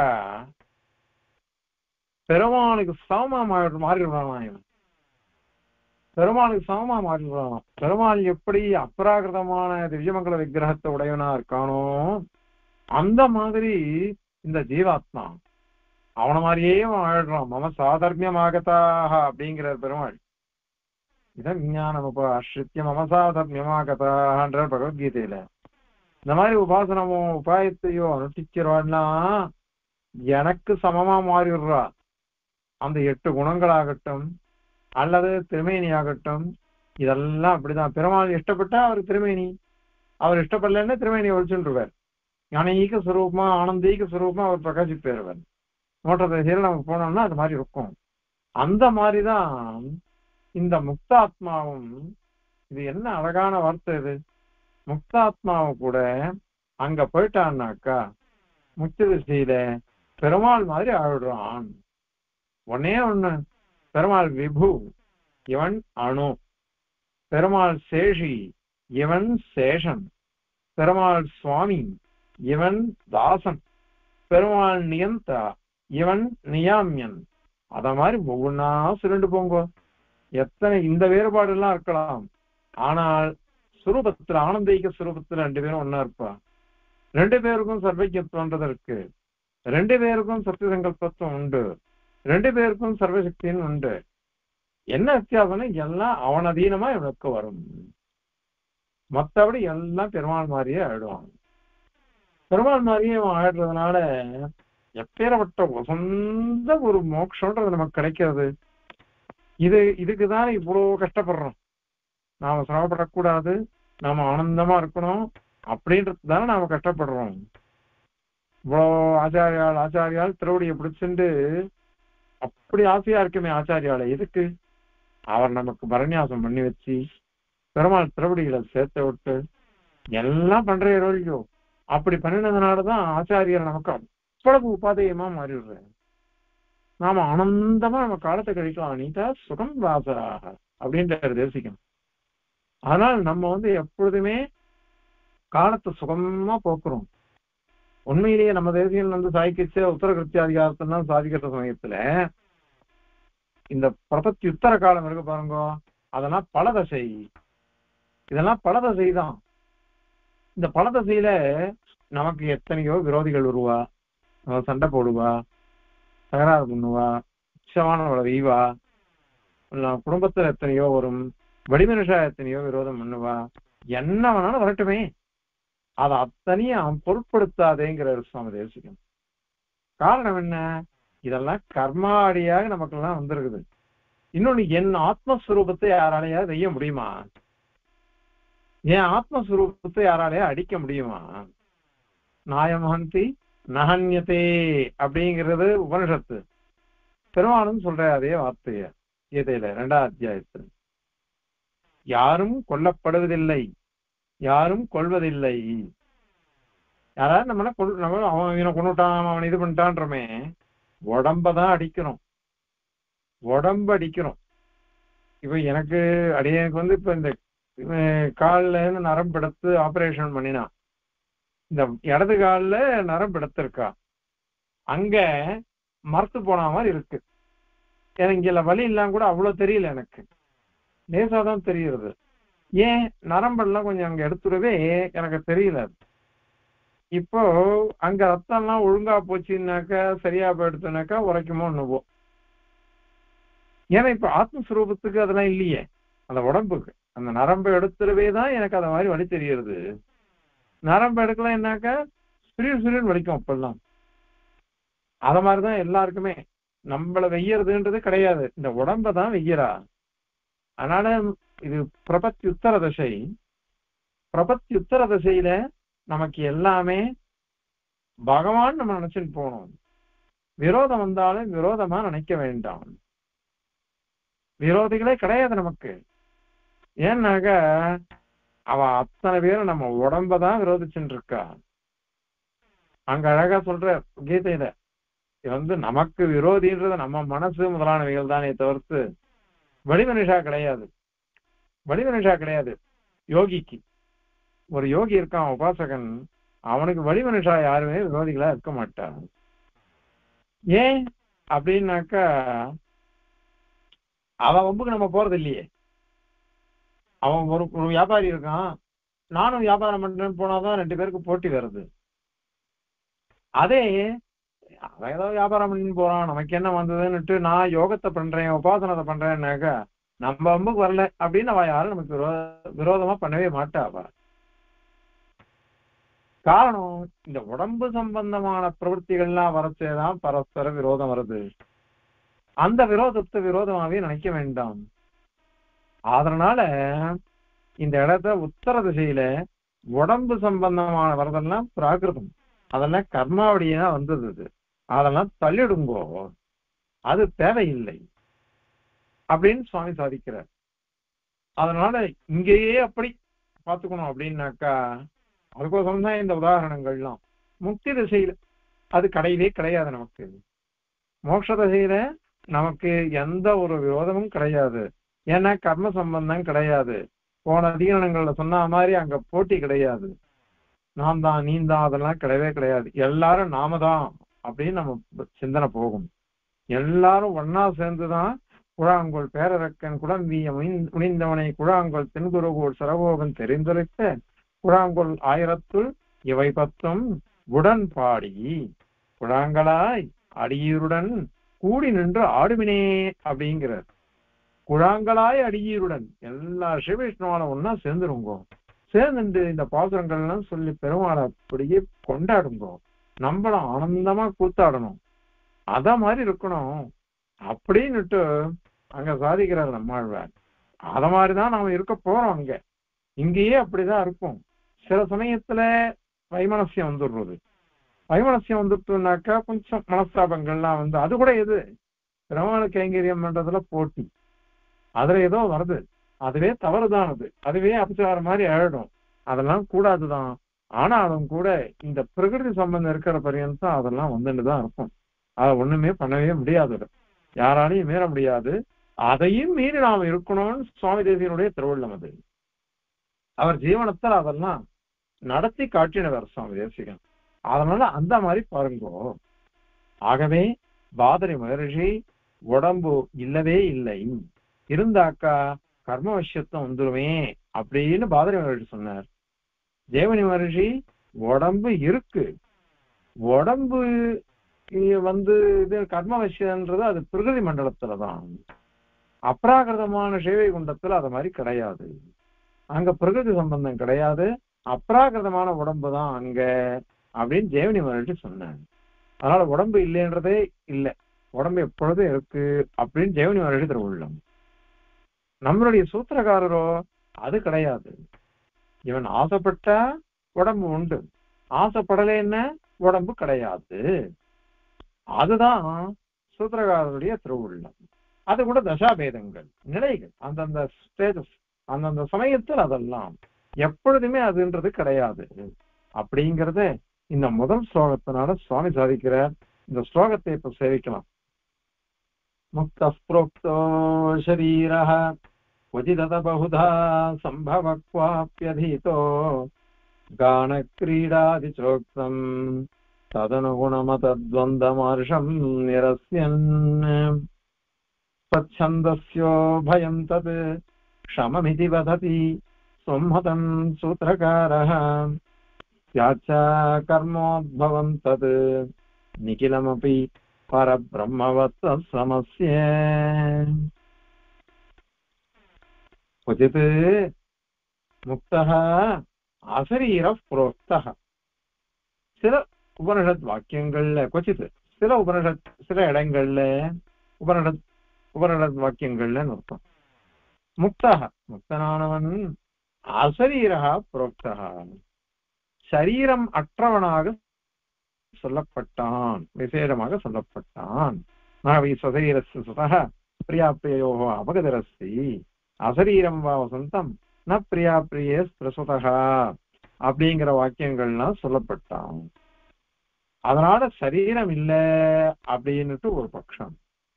பெருமானுக்கு சமமா மாறி மாறிடுறானா இவன் பெருமாளுக்கு சமமா மாறிடுறானா பெருமாள் எப்படி அப்ராகிருதமான திவ்யமங்கல விக்கிரகத்தை உடையவனா இருக்கானோ அந்த மாதிரி இந்த ஜீவாத்மா அவன மாதிரியே அவன் ஆயிடுறான் மம சாதர்மியமாகதாக அப்படிங்கிற பெருமாள் இதான் விஞ்ஞானம் உப அஸ்ரித்ய மம சாதர்மியமாகதான்ற பகவத்கீதையில இந்த மாதிரி உபாசனமோ உபாயத்தையோ அனுஷ்டிக்கிறவான்னா எனக்கு சமமா மாறிடுறா அந்த எட்டு குணங்களாகட்டும் அல்லது திருமேனி ஆகட்டும் இதெல்லாம் அப்படிதான் பெருமாள் இஷ்டப்பட்டா அவருக்கு திருமேனி அவர் இஷ்டப்படலன்னா திருமேனி ஒழிச்சுருவார் ஞானீக சுரூபமா ஆனந்தீக சுரூபமா அவர் பிரகாசிப்பேருவர் மோட்டர் திசையில நமக்கு போனோம்னா அது மாதிரி இருக்கும் அந்த மாதிரிதான் இந்த முக்தாத்மாவும் இது என்ன அழகான வார்த்தை இது முக்தாத்மாவும் கூட அங்க போயிட்டான்னாக்கா முக்தி திசையில பெருமாள் மாதிரி ஆயிடுறான் ஒன்னே ஒண்ணு பெருமாள் விபு இவன் அணு பெருமாள் சேஷி இவன் சேஷன் பெருமாள் சுவாமி இவன் தாசன் பெருமாள் நியந்தா இவன் நியாமியன் அத மாதிரி ஒவ்வொன்னா சுருண்டு போங்க எத்தனை இந்த வேறுபாடு எல்லாம் இருக்கலாம் ஆனால் சுரூபத்துல ஆனந்தீக சுரூபத்துல ரெண்டு பேரும் ஒன்னா இருப்பா ரெண்டு பேருக்கும் சர்வஜத்துவன்றது இருக்கு ரெண்டு பேருக்கும் சத்திய சங்கல்பத்துவம் உண்டு ரெண்டு பேருக்கும் சர்வசக்தின்னு உண்டு என்ன வித்தியாசம்னா எல்லாம் அவன் அதீனமா இவனுக்கு வரும் மத்தபடி எல்லாம் பெருமாள் மாதிரியே ஆயிடுவான் பெருமாள் மாதிரியே அவன் ஆயிடுறதுனால எப்பேறப்பட்ட உசந்த ஒரு மோட்சம்ன்றது நமக்கு கிடைக்கிறது இது இதுக்குதான் இவ்வளவு கஷ்டப்படுறோம் நாம சிரமப்படக்கூடாது நாம ஆனந்தமா இருக்கணும் அப்படின்றது தானே நாம கஷ்டப்படுறோம் இவ்வளோ ஆச்சாரியால் ஆச்சாரியால் திருவடியை பிடிச்சிண்டு அப்படி ஆசையா இருக்குமே ஆச்சாரியால எதுக்கு அவர் நமக்கு பரநியாசம் பண்ணி வச்சு பெருமாள் திருவடிகளை சேர்த்து விட்டு எல்லாம் பண்ற இல்லையோ அப்படி பண்ணினதுனாலதான் ஆச்சாரியர் நமக்கு அவ்வளவு உபாதேயமா மாறிடுற நாம ஆனந்தமா நம்ம காலத்தை கழிக்கலாம் நீதா சுகம் வாசராக அப்படின்றாரு தேசிகம் ஆனால் நம்ம வந்து எப்பொழுதுமே காலத்தை சுகமா போக்குறோம் உண்மையிலேயே நம்ம தேசியம் வந்து சாய்க்கிச்ச உத்தர கிருத்தியாதிகாரத்தான் சாதிக்கிற சமயத்துல இந்த பிரபத்தி உத்தர காலம் இருக்கு பாருங்க அதெல்லாம் பலதசை இதெல்லாம் பலதசை தான் இந்த பலதசையில நமக்கு எத்தனையோ விரோதிகள் வருவா அவ சண்டை போடுவா தகராறு பண்ணுவா உச்சமானவளை வெய்வா இல்ல குடும்பத்துல எத்தனையோ வரும் வடிமனுஷா எத்தனையோ விரோதம் பண்ணுவா என்ன வேணாலும் வரட்டுமே அதை அத்தனையும் அவன் பொருட்படுத்தாதேங்கிறார் சுவாமி தேசிகம் காரணம் என்ன இதெல்லாம் கர்மாடியாக நமக்கெல்லாம் வந்திருக்குது இன்னொன்னு என் ஆத்மஸ்வரூபத்தை யாராலையா செய்ய முடியுமா என் ஆத்மஸ்வரூபத்தை யாராலையா அடிக்க முடியுமா நாயமகந்தி நகன்யதே அப்படிங்கிறது உபனிஷத்து பெருமானும் சொல்ற அதே வார்த்தைய கீதையில ரெண்டாம் அத்தியாயத்தில் யாரும் கொல்லப்படுவதில்லை யாரும் கொள்வதில்லை யாராவது நம்மள கொல் நம்ம அவன் இவனை கொண்டுட்டான் அவன் இது பண்ணிட்டான்றமே உடம்பதான் அடிக்கிறோம் உடம்பு அடிக்கிறோம் இப்ப எனக்கு அடியனுக்கு வந்து இப்ப இந்த அஹ், கால்ல இருந்து நரம்பு எடுத்து ஆபரேஷன் பண்ணினான் இந்த இடது கால்ல நரம்பு எடுத்திருக்கா அங்க மரத்து போன மாதிரி இருக்கு எனக்கு இங்க வலி இல்லாம கூட அவ்வளவு தெரியல எனக்கு லேசாதான் தெரியுறது ஏன் நரம்பெல்லாம் கொஞ்சம் அங்க எடுத்துடவே எனக்கு தெரியல அது. இப்போ அங்க ரத்தம் எல்லாம் ஒழுங்கா போச்சுன்னாக்கா சரியா போயிடுச்சுனாக்கா உரைக்குமோ என்னவோ ஏன்னா இப்ப ஆத்மஸ்வரூபத்துக்கு அதெல்லாம் இல்லையே அந்த உடம்புக்கு அந்த நரம்பை எடுத்துடவே தான் எனக்கு அந்த மாதிரி வலி தெரியுது நரம்பு எடுக்கலைன்னாக்கா சிறிய சிறிய வலிக்கும் அப்பெல்லாம் அத மாதிரிதான் எல்லாருக்குமே நம்மள வெய்யறதுன்றது கிடையாது இந்த உடம்ப தான் வெய்யறா அதனால இது பிரபத்யுத்தர தசை பிரபத்யுத்தர தசையில நமக்கு எல்லாமே பகவான் நம்ம நினைச்சுட்டு போகணும் விரோதம் வந்தாலும் விரோதமா நினைக்க வேண்டாம் விரோதிகளே கிடையாது நமக்கு ஏன்னாக்க அவ அத்தனை பேரும் நம்ம உடம்பதான் விரோதிச்சுட்டு இருக்கா அங்க அழகா சொல்ற கீதையில இது வந்து நமக்கு விரோதின்றது நம்ம மனசு முதலானவைகள் தானே தவிர்த்து வடிவனிஷா கிடையாது வடிவனிஷா கிடையாது யோகிக்கு ஒரு யோகி இருக்கான் உபாசகன் அவனுக்கு வடிவனிஷா யாருமே விரோதிகளா இருக்க மாட்டான் ஏன் அப்படின்னாக்கா அவன் வம்புக்கு நம்ம போறது இல்லையே அவன் ஒரு ஒரு வியாபாரி இருக்கான் நானும் வியாபாரம் பண்றேன்னு போனாதான் ரெண்டு பேருக்கு போட்டி வருது அதே அவன் ஏதோ வியாபாரம் பண்ணி போறான் நமக்கு என்ன வந்ததுன்னுட்டு நான் யோகத்தை பண்றேன் உபாசனத்தை பண்றேன்னாக்கா நம்ம வம்புக்கு வரல அப்படின்னு அவ யாரும் நமக்கு விரோ- விரோதமா பண்ணவே மாட்டா அவ காரணம் இந்த உடம்பு சம்பந்தமான பிரவൃத்திகள்லாம் வரச்சேதான் பரஸ்பர விரோதம் வருது அந்த விரோதத்தை விரோதமாவே நினைக்க வேண்டாம் அதனால இந்த இடத்த உத்தர திசையில உடம்பு சம்பந்தமான வரதெல்லாம் பிராகிருதம் அதெல்லாம் கர்மாவடியா வந்தது அது அதெல்லாம் தள்ளிடுங்கோ அது தேவையில்லை அப்படின்னு சுவாமி சாதிக்கிறார் அதனால இங்கேயே அப்படி பார்த்துக்கணும் அப்படின்னாக்கா அதுக்கோசரம் தான் இந்த உதாரணங்கள்லாம் முக்தி திசையில அது கிடையவே கிடையாது நமக்கு மோட்ச திசையில நமக்கு எந்த ஒரு விரோதமும் கிடையாது ஏன்னா கர்ம சம்பந்தம் கிடையாது போன அதிகரணங்கள்ல சொன்ன மாதிரி அங்க போட்டி கிடையாது நான் தான் நீ தான் அதெல்லாம் கிடையவே கிடையாது எல்லாரும் நாம தான் அப்படின்னு நம்ம சிந்தனை போகும் எல்லாரும் ஒன்னா சேர்ந்துதான் குழாங்கோல் பேரரக்கன் குடம்பிய உணிந்தவனை குழாங்கோல் தென்குருகோல் சரகோகன் தெரிந்துரைத்த குழாங்கோல் ஆயிரத்துள் இவை பத்தும் உடன் பாடி குழாங்களாய் அடியீருடன் கூடி நின்று ஆடுமினே அப்படிங்கிறார் குழாங்களாய் அடியீருடன் எல்லா சிவவிஷ்ணுவால ஒன்னா சேர்ந்துருங்கோ சேர்ந்துட்டு இந்த பாசுரங்கள் எல்லாம் சொல்லி பெருமாளை அப்படியே கொண்டாடுங்கோ நம்மளும் ஆனந்தமா கூத்தாடணும் அத மாதிரி இருக்கணும் அப்படின்னுட்டு அங்க சாதிக்கிறார் நம்மாழ்வார் அத மாதிரிதான் நாம இருக்க போறோம் அங்க இங்கேயே அப்படிதான் இருக்கும் சில சமயத்துல வைமனசியம் வந்துடுறது வைமனசியம் வந்துட்டுனாக்கா கொஞ்சம் மனஸ்தாபங்கள்லாம் வந்து அது கூட எது பிரமாண கைங்கரியம் பண்றதுல போட்டி அதுல ஏதோ வருது அதுவே தவறுதான் அது அதுவே அபச்சாரம் மாதிரி ஆயிடும் அதெல்லாம் கூடாதுதான் ஆனாலும் கூட இந்த பிரகிருதி சம்பந்தம் இருக்கிற பரியந்தம் அதெல்லாம் வந்துட்டு தான் இருக்கும் அதை ஒண்ணுமே பண்ணவே முடியாது யாராலையும் மீற முடியாது அதையும் மீறி நாம் இருக்கணும்னு சுவாமி தேசியனுடைய திருவள்ளம் அது அவர் ஜீவனத்தில் அதெல்லாம் நடத்தி காட்டினவர் சுவாமி தேசிகன் அதனால அந்த மாதிரி பாருங்கோ ஆகவே பாதரி மகரிஷி உடம்பு இல்லவே இல்லை இருந்தாக்கா கர்ம விஷயத்தம் வந்துருமே அப்படின்னு பாதரி மகரிஷி சொன்னார் தேவனி மகரிஷி உடம்பு இருக்கு உடம்பு இ- வந்து இது கர்ம விஷயம்ன்றது அது பிரகிருதி மண்டலத்துலதான் அப்ராகிருதமான சேவை குண்டத்துல அது மாதிரி கிடையாது அங்க பிரகிருதி சம்பந்தம் கிடையாது அப்ராகிருதமான உடம்பு தான் அங்க அப்படின்னு ஜெயவனி மகரிஷி சொன்னாங்க அதனால உடம்பு இல்லைன்றதே இல்லை உடம்பு எப்பொழுதும் இருக்கு அப்படின்னு ஜெயவனி மகரிஷி திருவுள்ளம் நம்மளுடைய சூத்திரக்காரரோ அது கிடையாது இவன் ஆசைப்பட்டா உடம்பு உண்டு ஆசைப்படலைன்னா உடம்பு கிடையாது அதுதான் சூத்திரகாரருடைய திருவுள்ளம் அது கூட தசாபேதங்கள் நிலைகள் அந்தந்த ஸ்டேஜஸ் அந்தந்த சமயத்தில் அதெல்லாம் எப்பொழுதுமே அதுன்றது கிடையாது அப்படிங்கறத இந்த முதல் ஸ்லோகத்தினால சுவாமி சாதிக்கிறார் இந்த ஸ்லோகத்தை இப்ப சேவிக்கலாம் முக்த புரோக்தோ சரீர क्वचिदत बहुधा सम्भव क्वाप्यधीतो गानक्रीडादिचोक्तम् तदनुगुणमतद्वन्द्वमार्षम् निरस्यन् स्वच्छन्दस्यो भयम् तत् क्षममिति वदति संहतम् सूत्रकारः स्याच्च कर्मोद्भवम् तत् निखिलमपि परब्रह्मवत् समस्ये क्वचित् मुक्तः அசரீர புரோக்தः சில உபனிஷத் வாக்கியங்கள்ல கொச்சித்து சில உபனிஷத் சில இடங்கள்ல உபனிஷத் உபனிஷத் வாக்கியங்கள்ல அர்த்தம் முக்தः முக்தனானவன் அசரீரா புரோக்தः சரீரம் அற்றவனாக சொல்லப்பட்டான் விசேஷமாக சொல்லப்பட்டான் நாவை சசரீரஸ்ய சுதः பிரியாப்பிரையோः அபகதரஸ்தி அசரீரம் வா வசந்தம் ந பிரியா பிரியே பிரசுதகா அப்படிங்கிற வாக்கியங்கள்லாம் சொல்லப்பட்டான் அதனால சரீரம் இல்ல அப்படின்னுட்டு ஒரு பட்சம்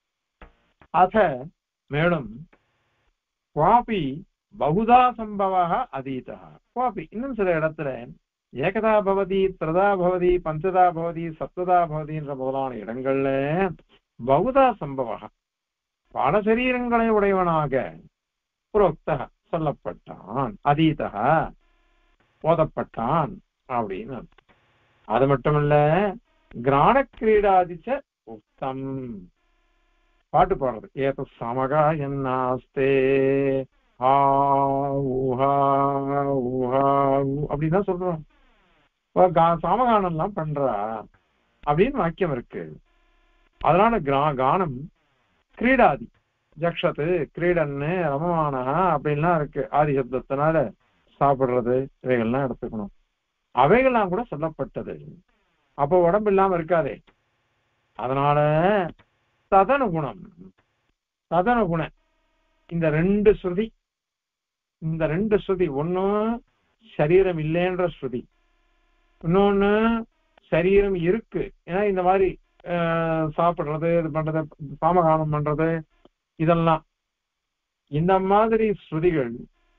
அத மேலும் குவாபி பகுதா சம்பவா அதீதா குவாபி இன்னும் சில இடத்துல ஏகதா பவதி திரதா பவதி பஞ்சதா பவதி சப்ததா பவதின்ற முதலான இடங்கள்ல பகுதா சம்பவா பல சரீரங்களை உடையவனாக புரோக்தக சொல்லப்பட்டான் அதீதக போதப்பட்டான் அப்படின்னு அர்த்தம். அது மட்டுமல்ல கிராண கிரீடாதிச்ச உக்தம் பாட்டு பாடுறது ஏத சமகா என்னாஸ்தே ஆ ஊஹா ஊஹா ஊ அப்படின்னு தான் சொல்றோம் இப்ப கா- சாமகானம் எல்லாம் பண்றா அப்படின்னு வாக்கியம் இருக்கு அதனால கிரா கானம் கிரீடாதி ஜக்ஷத்து கிரீடன்னு ரமமானஹா அப்படின்லாம் இருக்கு ஆதி சப்தத்தினால சாப்பிடுறது இவைகள்லாம் எடுத்துக்கணும் அவைகள்லாம் கூட சொல்லப்பட்டது அப்போ உடம்பு இல்லாம இருக்காதே அதனால ததனுகுணம் ததனுகுண இந்த ரெண்டு ஸ்ருதி இந்த ரெண்டு ஸ்ருதி ஒண்ணு சரீரம் இல்லைன்ற ஸ்ருதி இன்னொன்னு சரீரம் இருக்கு ஏன்னா இந்த மாதிரி ஆஹ், சாப்பிடுறது இது பண்றது சாமகானம் பண்றது இதெல்லாம் இந்த மாதிரி ஸ்ருதிகள்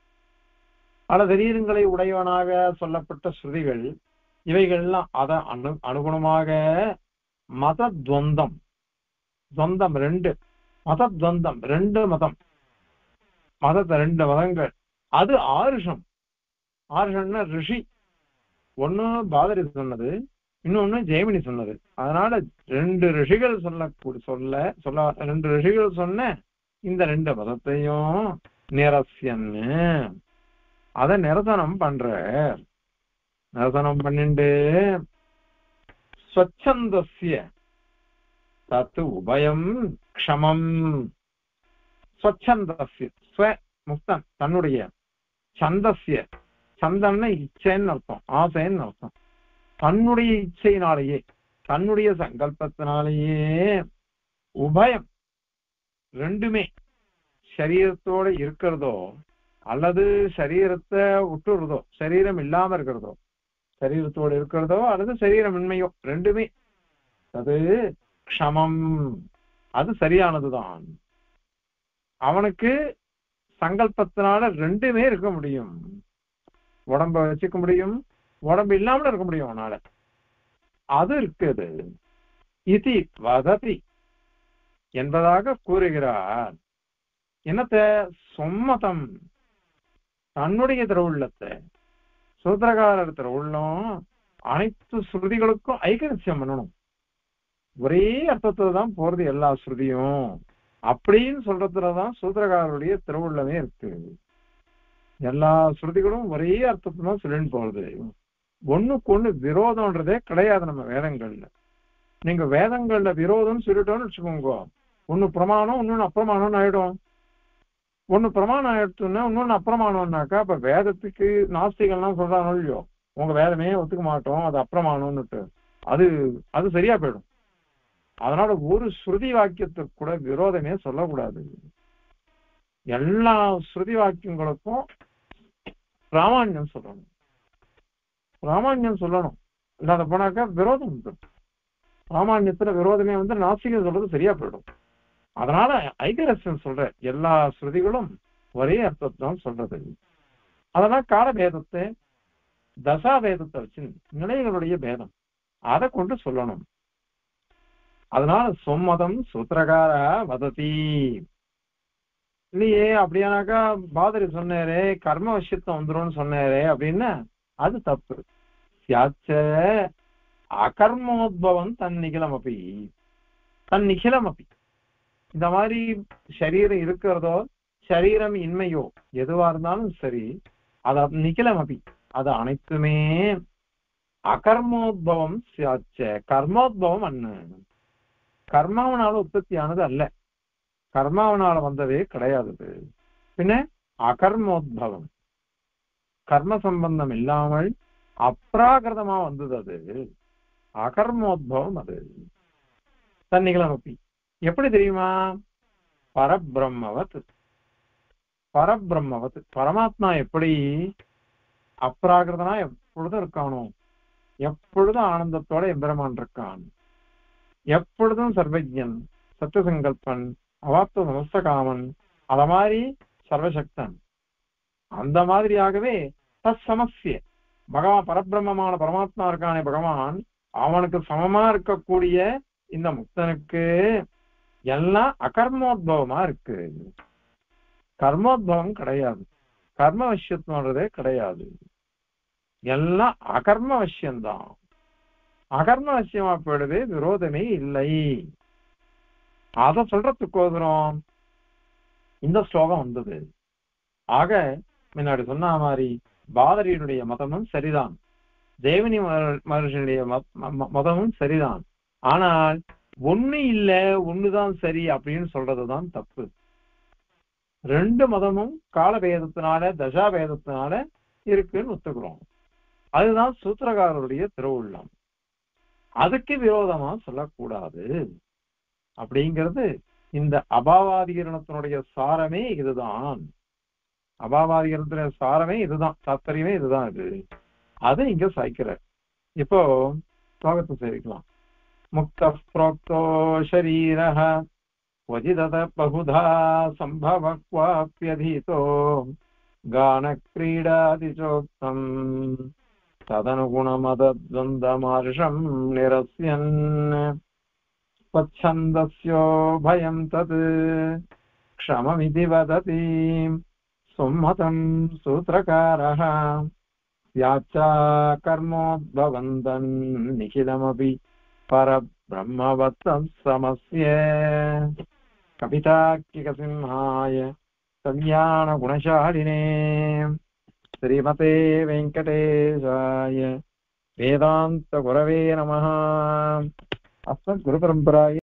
பல சரீரங்களை உடையவனாக சொல்லப்பட்ட ஸ்ருதிகள் இவைகள்லாம் அத அனு அனுகுணமாக மத துவந்தம் துவந்தம் ரெண்டு மத துவந்தம் ரெண்டு மதம் மதத்தை ரெண்டு மதங்கள் அது ஆருஷம் ஆருஷம்னா ரிஷி ஒண்ணு பாதரி சொன்னது இன்னொன்னு ஜெயமினி சொன்னது அதனால ரெண்டு ரிஷிகள் சொல்லக்கூடிய சொல்ல சொல்ல ரெண்டு ரிஷிகள் சொன்ன இந்த ரெண்டு மதத்தையும் நிரஸ்யன்னு அத நிரசனம் பண்ற நிரசனம் பண்ணிண்டு ஸ்வச்சந்தஸ்ய தத்து உபயம் க்ஷமம் ஸ்வச்சந்தஸ்ய ஸ்வ முக்தன் தன்னுடைய சந்தஸ்ய சந்தம்னா இச்சைன்னு அர்த்தம் ஆசைன்னு அர்த்தம் தன்னுடைய இச்சையினாலேயே தன்னுடைய சங்கல்பத்தினாலேயே உபயம் ரெண்டுமே சரீரத்தோட இருக்கிறதோ அல்லது சரீரத்தை விட்டுறதோ சரீரம் இல்லாம இருக்கிறதோ சரீரத்தோடு இருக்கிறதோ அல்லது சரீரமின்மையோ ரெண்டுமே அது க்ஷமம் அது சரியானதுதான் அவனுக்கு சங்கல்பத்தினால ரெண்டுமே இருக்க முடியும் உடம்ப வச்சுக்க முடியும் உடம்பு இல்லாமல இருக்க முடியும் அவனால அது இருக்குது இதி வததி என்பதாக கூறுகிறார் என்னத்த சொம்மதம் தன்னுடைய திருவுள்ளத்தை சூத்திரகாரர் திருவுள்ளம் அனைத்து ஸ்ருதிகளுக்கும் ஐகரிசியம் பண்ணணும் ஒரே அர்த்தத்துல தான் போறது எல்லா ஸ்ருதியும் அப்படின்னு சொல்றதுலதான் சூத்திரகாரருடைய திருவுள்ளமே இருக்கு எல்லா ஸ்ருதிகளும் ஒரே அர்த்தத்துல தான் சொல்லிட்டு போறது ஒண்ணுக்கு ஒண்ணு விரோதம்ன்றதே கிடையாது நம்ம வேதங்கள்ல நீங்க வேதங்கள்ல விரோதம்னு சொல்லிட்டோம்னு வச்சுக்கோங்க ஒண்ணு பிரமாணம் இன்னொன்னு அப்பிரமாணம்னு ஆயிடும் ஒண்ணு பிரமாணம் ஆயிடுச்சுன்னா இன்னொன்னு அப்பிரமாணம்னாக்கா அப்ப வேதத்துக்கு நாஸ்திகள்லாம் சொல்றாங்க இல்லையோ உங்க வேதமே ஒத்துக்க மாட்டோம் அது அப்பிரமாணம்னுட்டு அது அது சரியா போயிடும் அதனால ஒரு ஸ்ருதி வாக்கியத்துக்கு கூட விரோதமே சொல்லக்கூடாது எல்லா ஸ்ருதி வாக்கியங்களுக்கும் பிராமான்யம் சொல்லணும் பிராமான்யம் சொல்லணும் இல்லாத போனாக்கா விரோதம் வந்துடும் பிராமான்யத்துல விரோதமே வந்து நாஸ்திகம் சொல்றது சரியா போயிடும் அதனால ஐகரசன் சொல்ற எல்லா ஸ்ருதிகளும் ஒரே அர்த்தத்தை தான் சொல்றது அதெல்லாம் கால பேதத்தை தசா பேதத்தை வச்சு நிலைகளுடைய பேதம் அதை கொண்டு சொல்லணும் அதனால சொம்மதம் சூத்திரகார வததி இல்லையே அப்படியானாக்கா பாதரி சொன்னாரே கர்ம விஷயத்தம் வந்துரும்னு சொன்னாரே அப்படின்னா அது தப்பு சியாச்ச அகர்மோத்பவம் தன் நிகிலம் அப்படி தன் நிகிலம் அப்படி இந்த மாதிரி சரீரம் இருக்கிறதோ சரீரம் இன்மையோ எதுவா இருந்தாலும் சரி அது நிகிலம் அப்படி அது அனைத்துமே அகர்மோத்பவம் சியாச்ச கர்மோத்பவம் அண்ணு கர்மாவனால உற்பத்தியானது அல்ல கர்மாவனால வந்ததே கிடையாது இது. பின்ன அகர்மோத்பவம் கர்ம சம்பந்தம் இல்லாமல் அப்ராகிருதமா வந்தது அது அகர்மோத்பவம் அது தன்னிகளம் அப்படி எப்படி தெரியுமா பரபிரம்மவத் பரபிரம்மவத் பரமாத்மா எப்படி அப்ராகிருதனா எப்பொழுதும் இருக்கானோ எப்பொழுதும் ஆனந்தத்தோட எம்பெருமான் இருக்கான் எப்பொழுதும் சர்வஜன் சத்துசங்கல்பன் அவாப்த சமஸ்தகாமன் அத மாதிரி சர்வசக்தன் அந்த மாதிரியாகவே தத் சமஸ்ய பகவான் பரபிரம்மமான பரமாத்மா இருக்கானே பகவான் அவனுக்கு சமமா இருக்கக்கூடிய இந்த முக்தனுக்கு எல்லாம் அகர்மோத்பவமா இருக்கு கர்மோத்பவம் கிடையாது கர்ம விஷயத்துன்றதே கிடையாது எல்லாம் அகர்ம விஷயம்தான் அகர்ம விஷயமா போயிடுது விரோதமே இல்லை அத சொல்றதுக்கோசரம் இந்த ஸ்லோகம் வந்தது ஆக முன்னாடி சொன்ன மாதிரி பாதரியினுடைய மதமும் சரிதான் தேவனி மகர்- மகர்ஷியுடைய மத்- ம- மதமும் சரிதான் ஆனால் ஒண்ணு இல்ல ஒண்ணுதான் சரி அப்படின்னு சொல்றதுதான் தப்பு ரெண்டு மதமும் கால பேதத்தினால தசா பேதத்தினால இருக்குன்னு ஒத்துக்கிறோம் அதுதான் சூத்திரகாரருடைய திருவுள்ளம் அதுக்கு விரோதமா சொல்லக்கூடாது அப்படிங்கிறது இந்த அபாவாதிகரணத்தினுடைய சாரமே இதுதான் அபாவாதிகரணத்தினுடைய சாரமே இதுதான் தாத்பரியமே இதுதான் இது அதை இங்க சாய்க்கிறார் இப்போ ஸ்லோகத்தை சேவிக்கலாம் முக்த புரோக்தோ ஷரீரः क्वचिदत बहुधा सम्भव क्वाप्यधीतो गानक्रीडादिचोक्तम् तदनुगुणमदद्वन्द्वमार्षम् निरस्यन् स्वच्छन्दस्यो भयम् तत् क्षममिति वदति सुमतम् सूत्रकारः स्याच्चा कर्मोद्भवन्तन् निखिलमपि परब्रह्मवत्तः समस्य कपिताकिकसिंहाय कल्याणगुणशालिने श्रीमते वेङ्कटेशाय वेदान्तगुरवे नमः अस्मद्गुरुपरम्पराय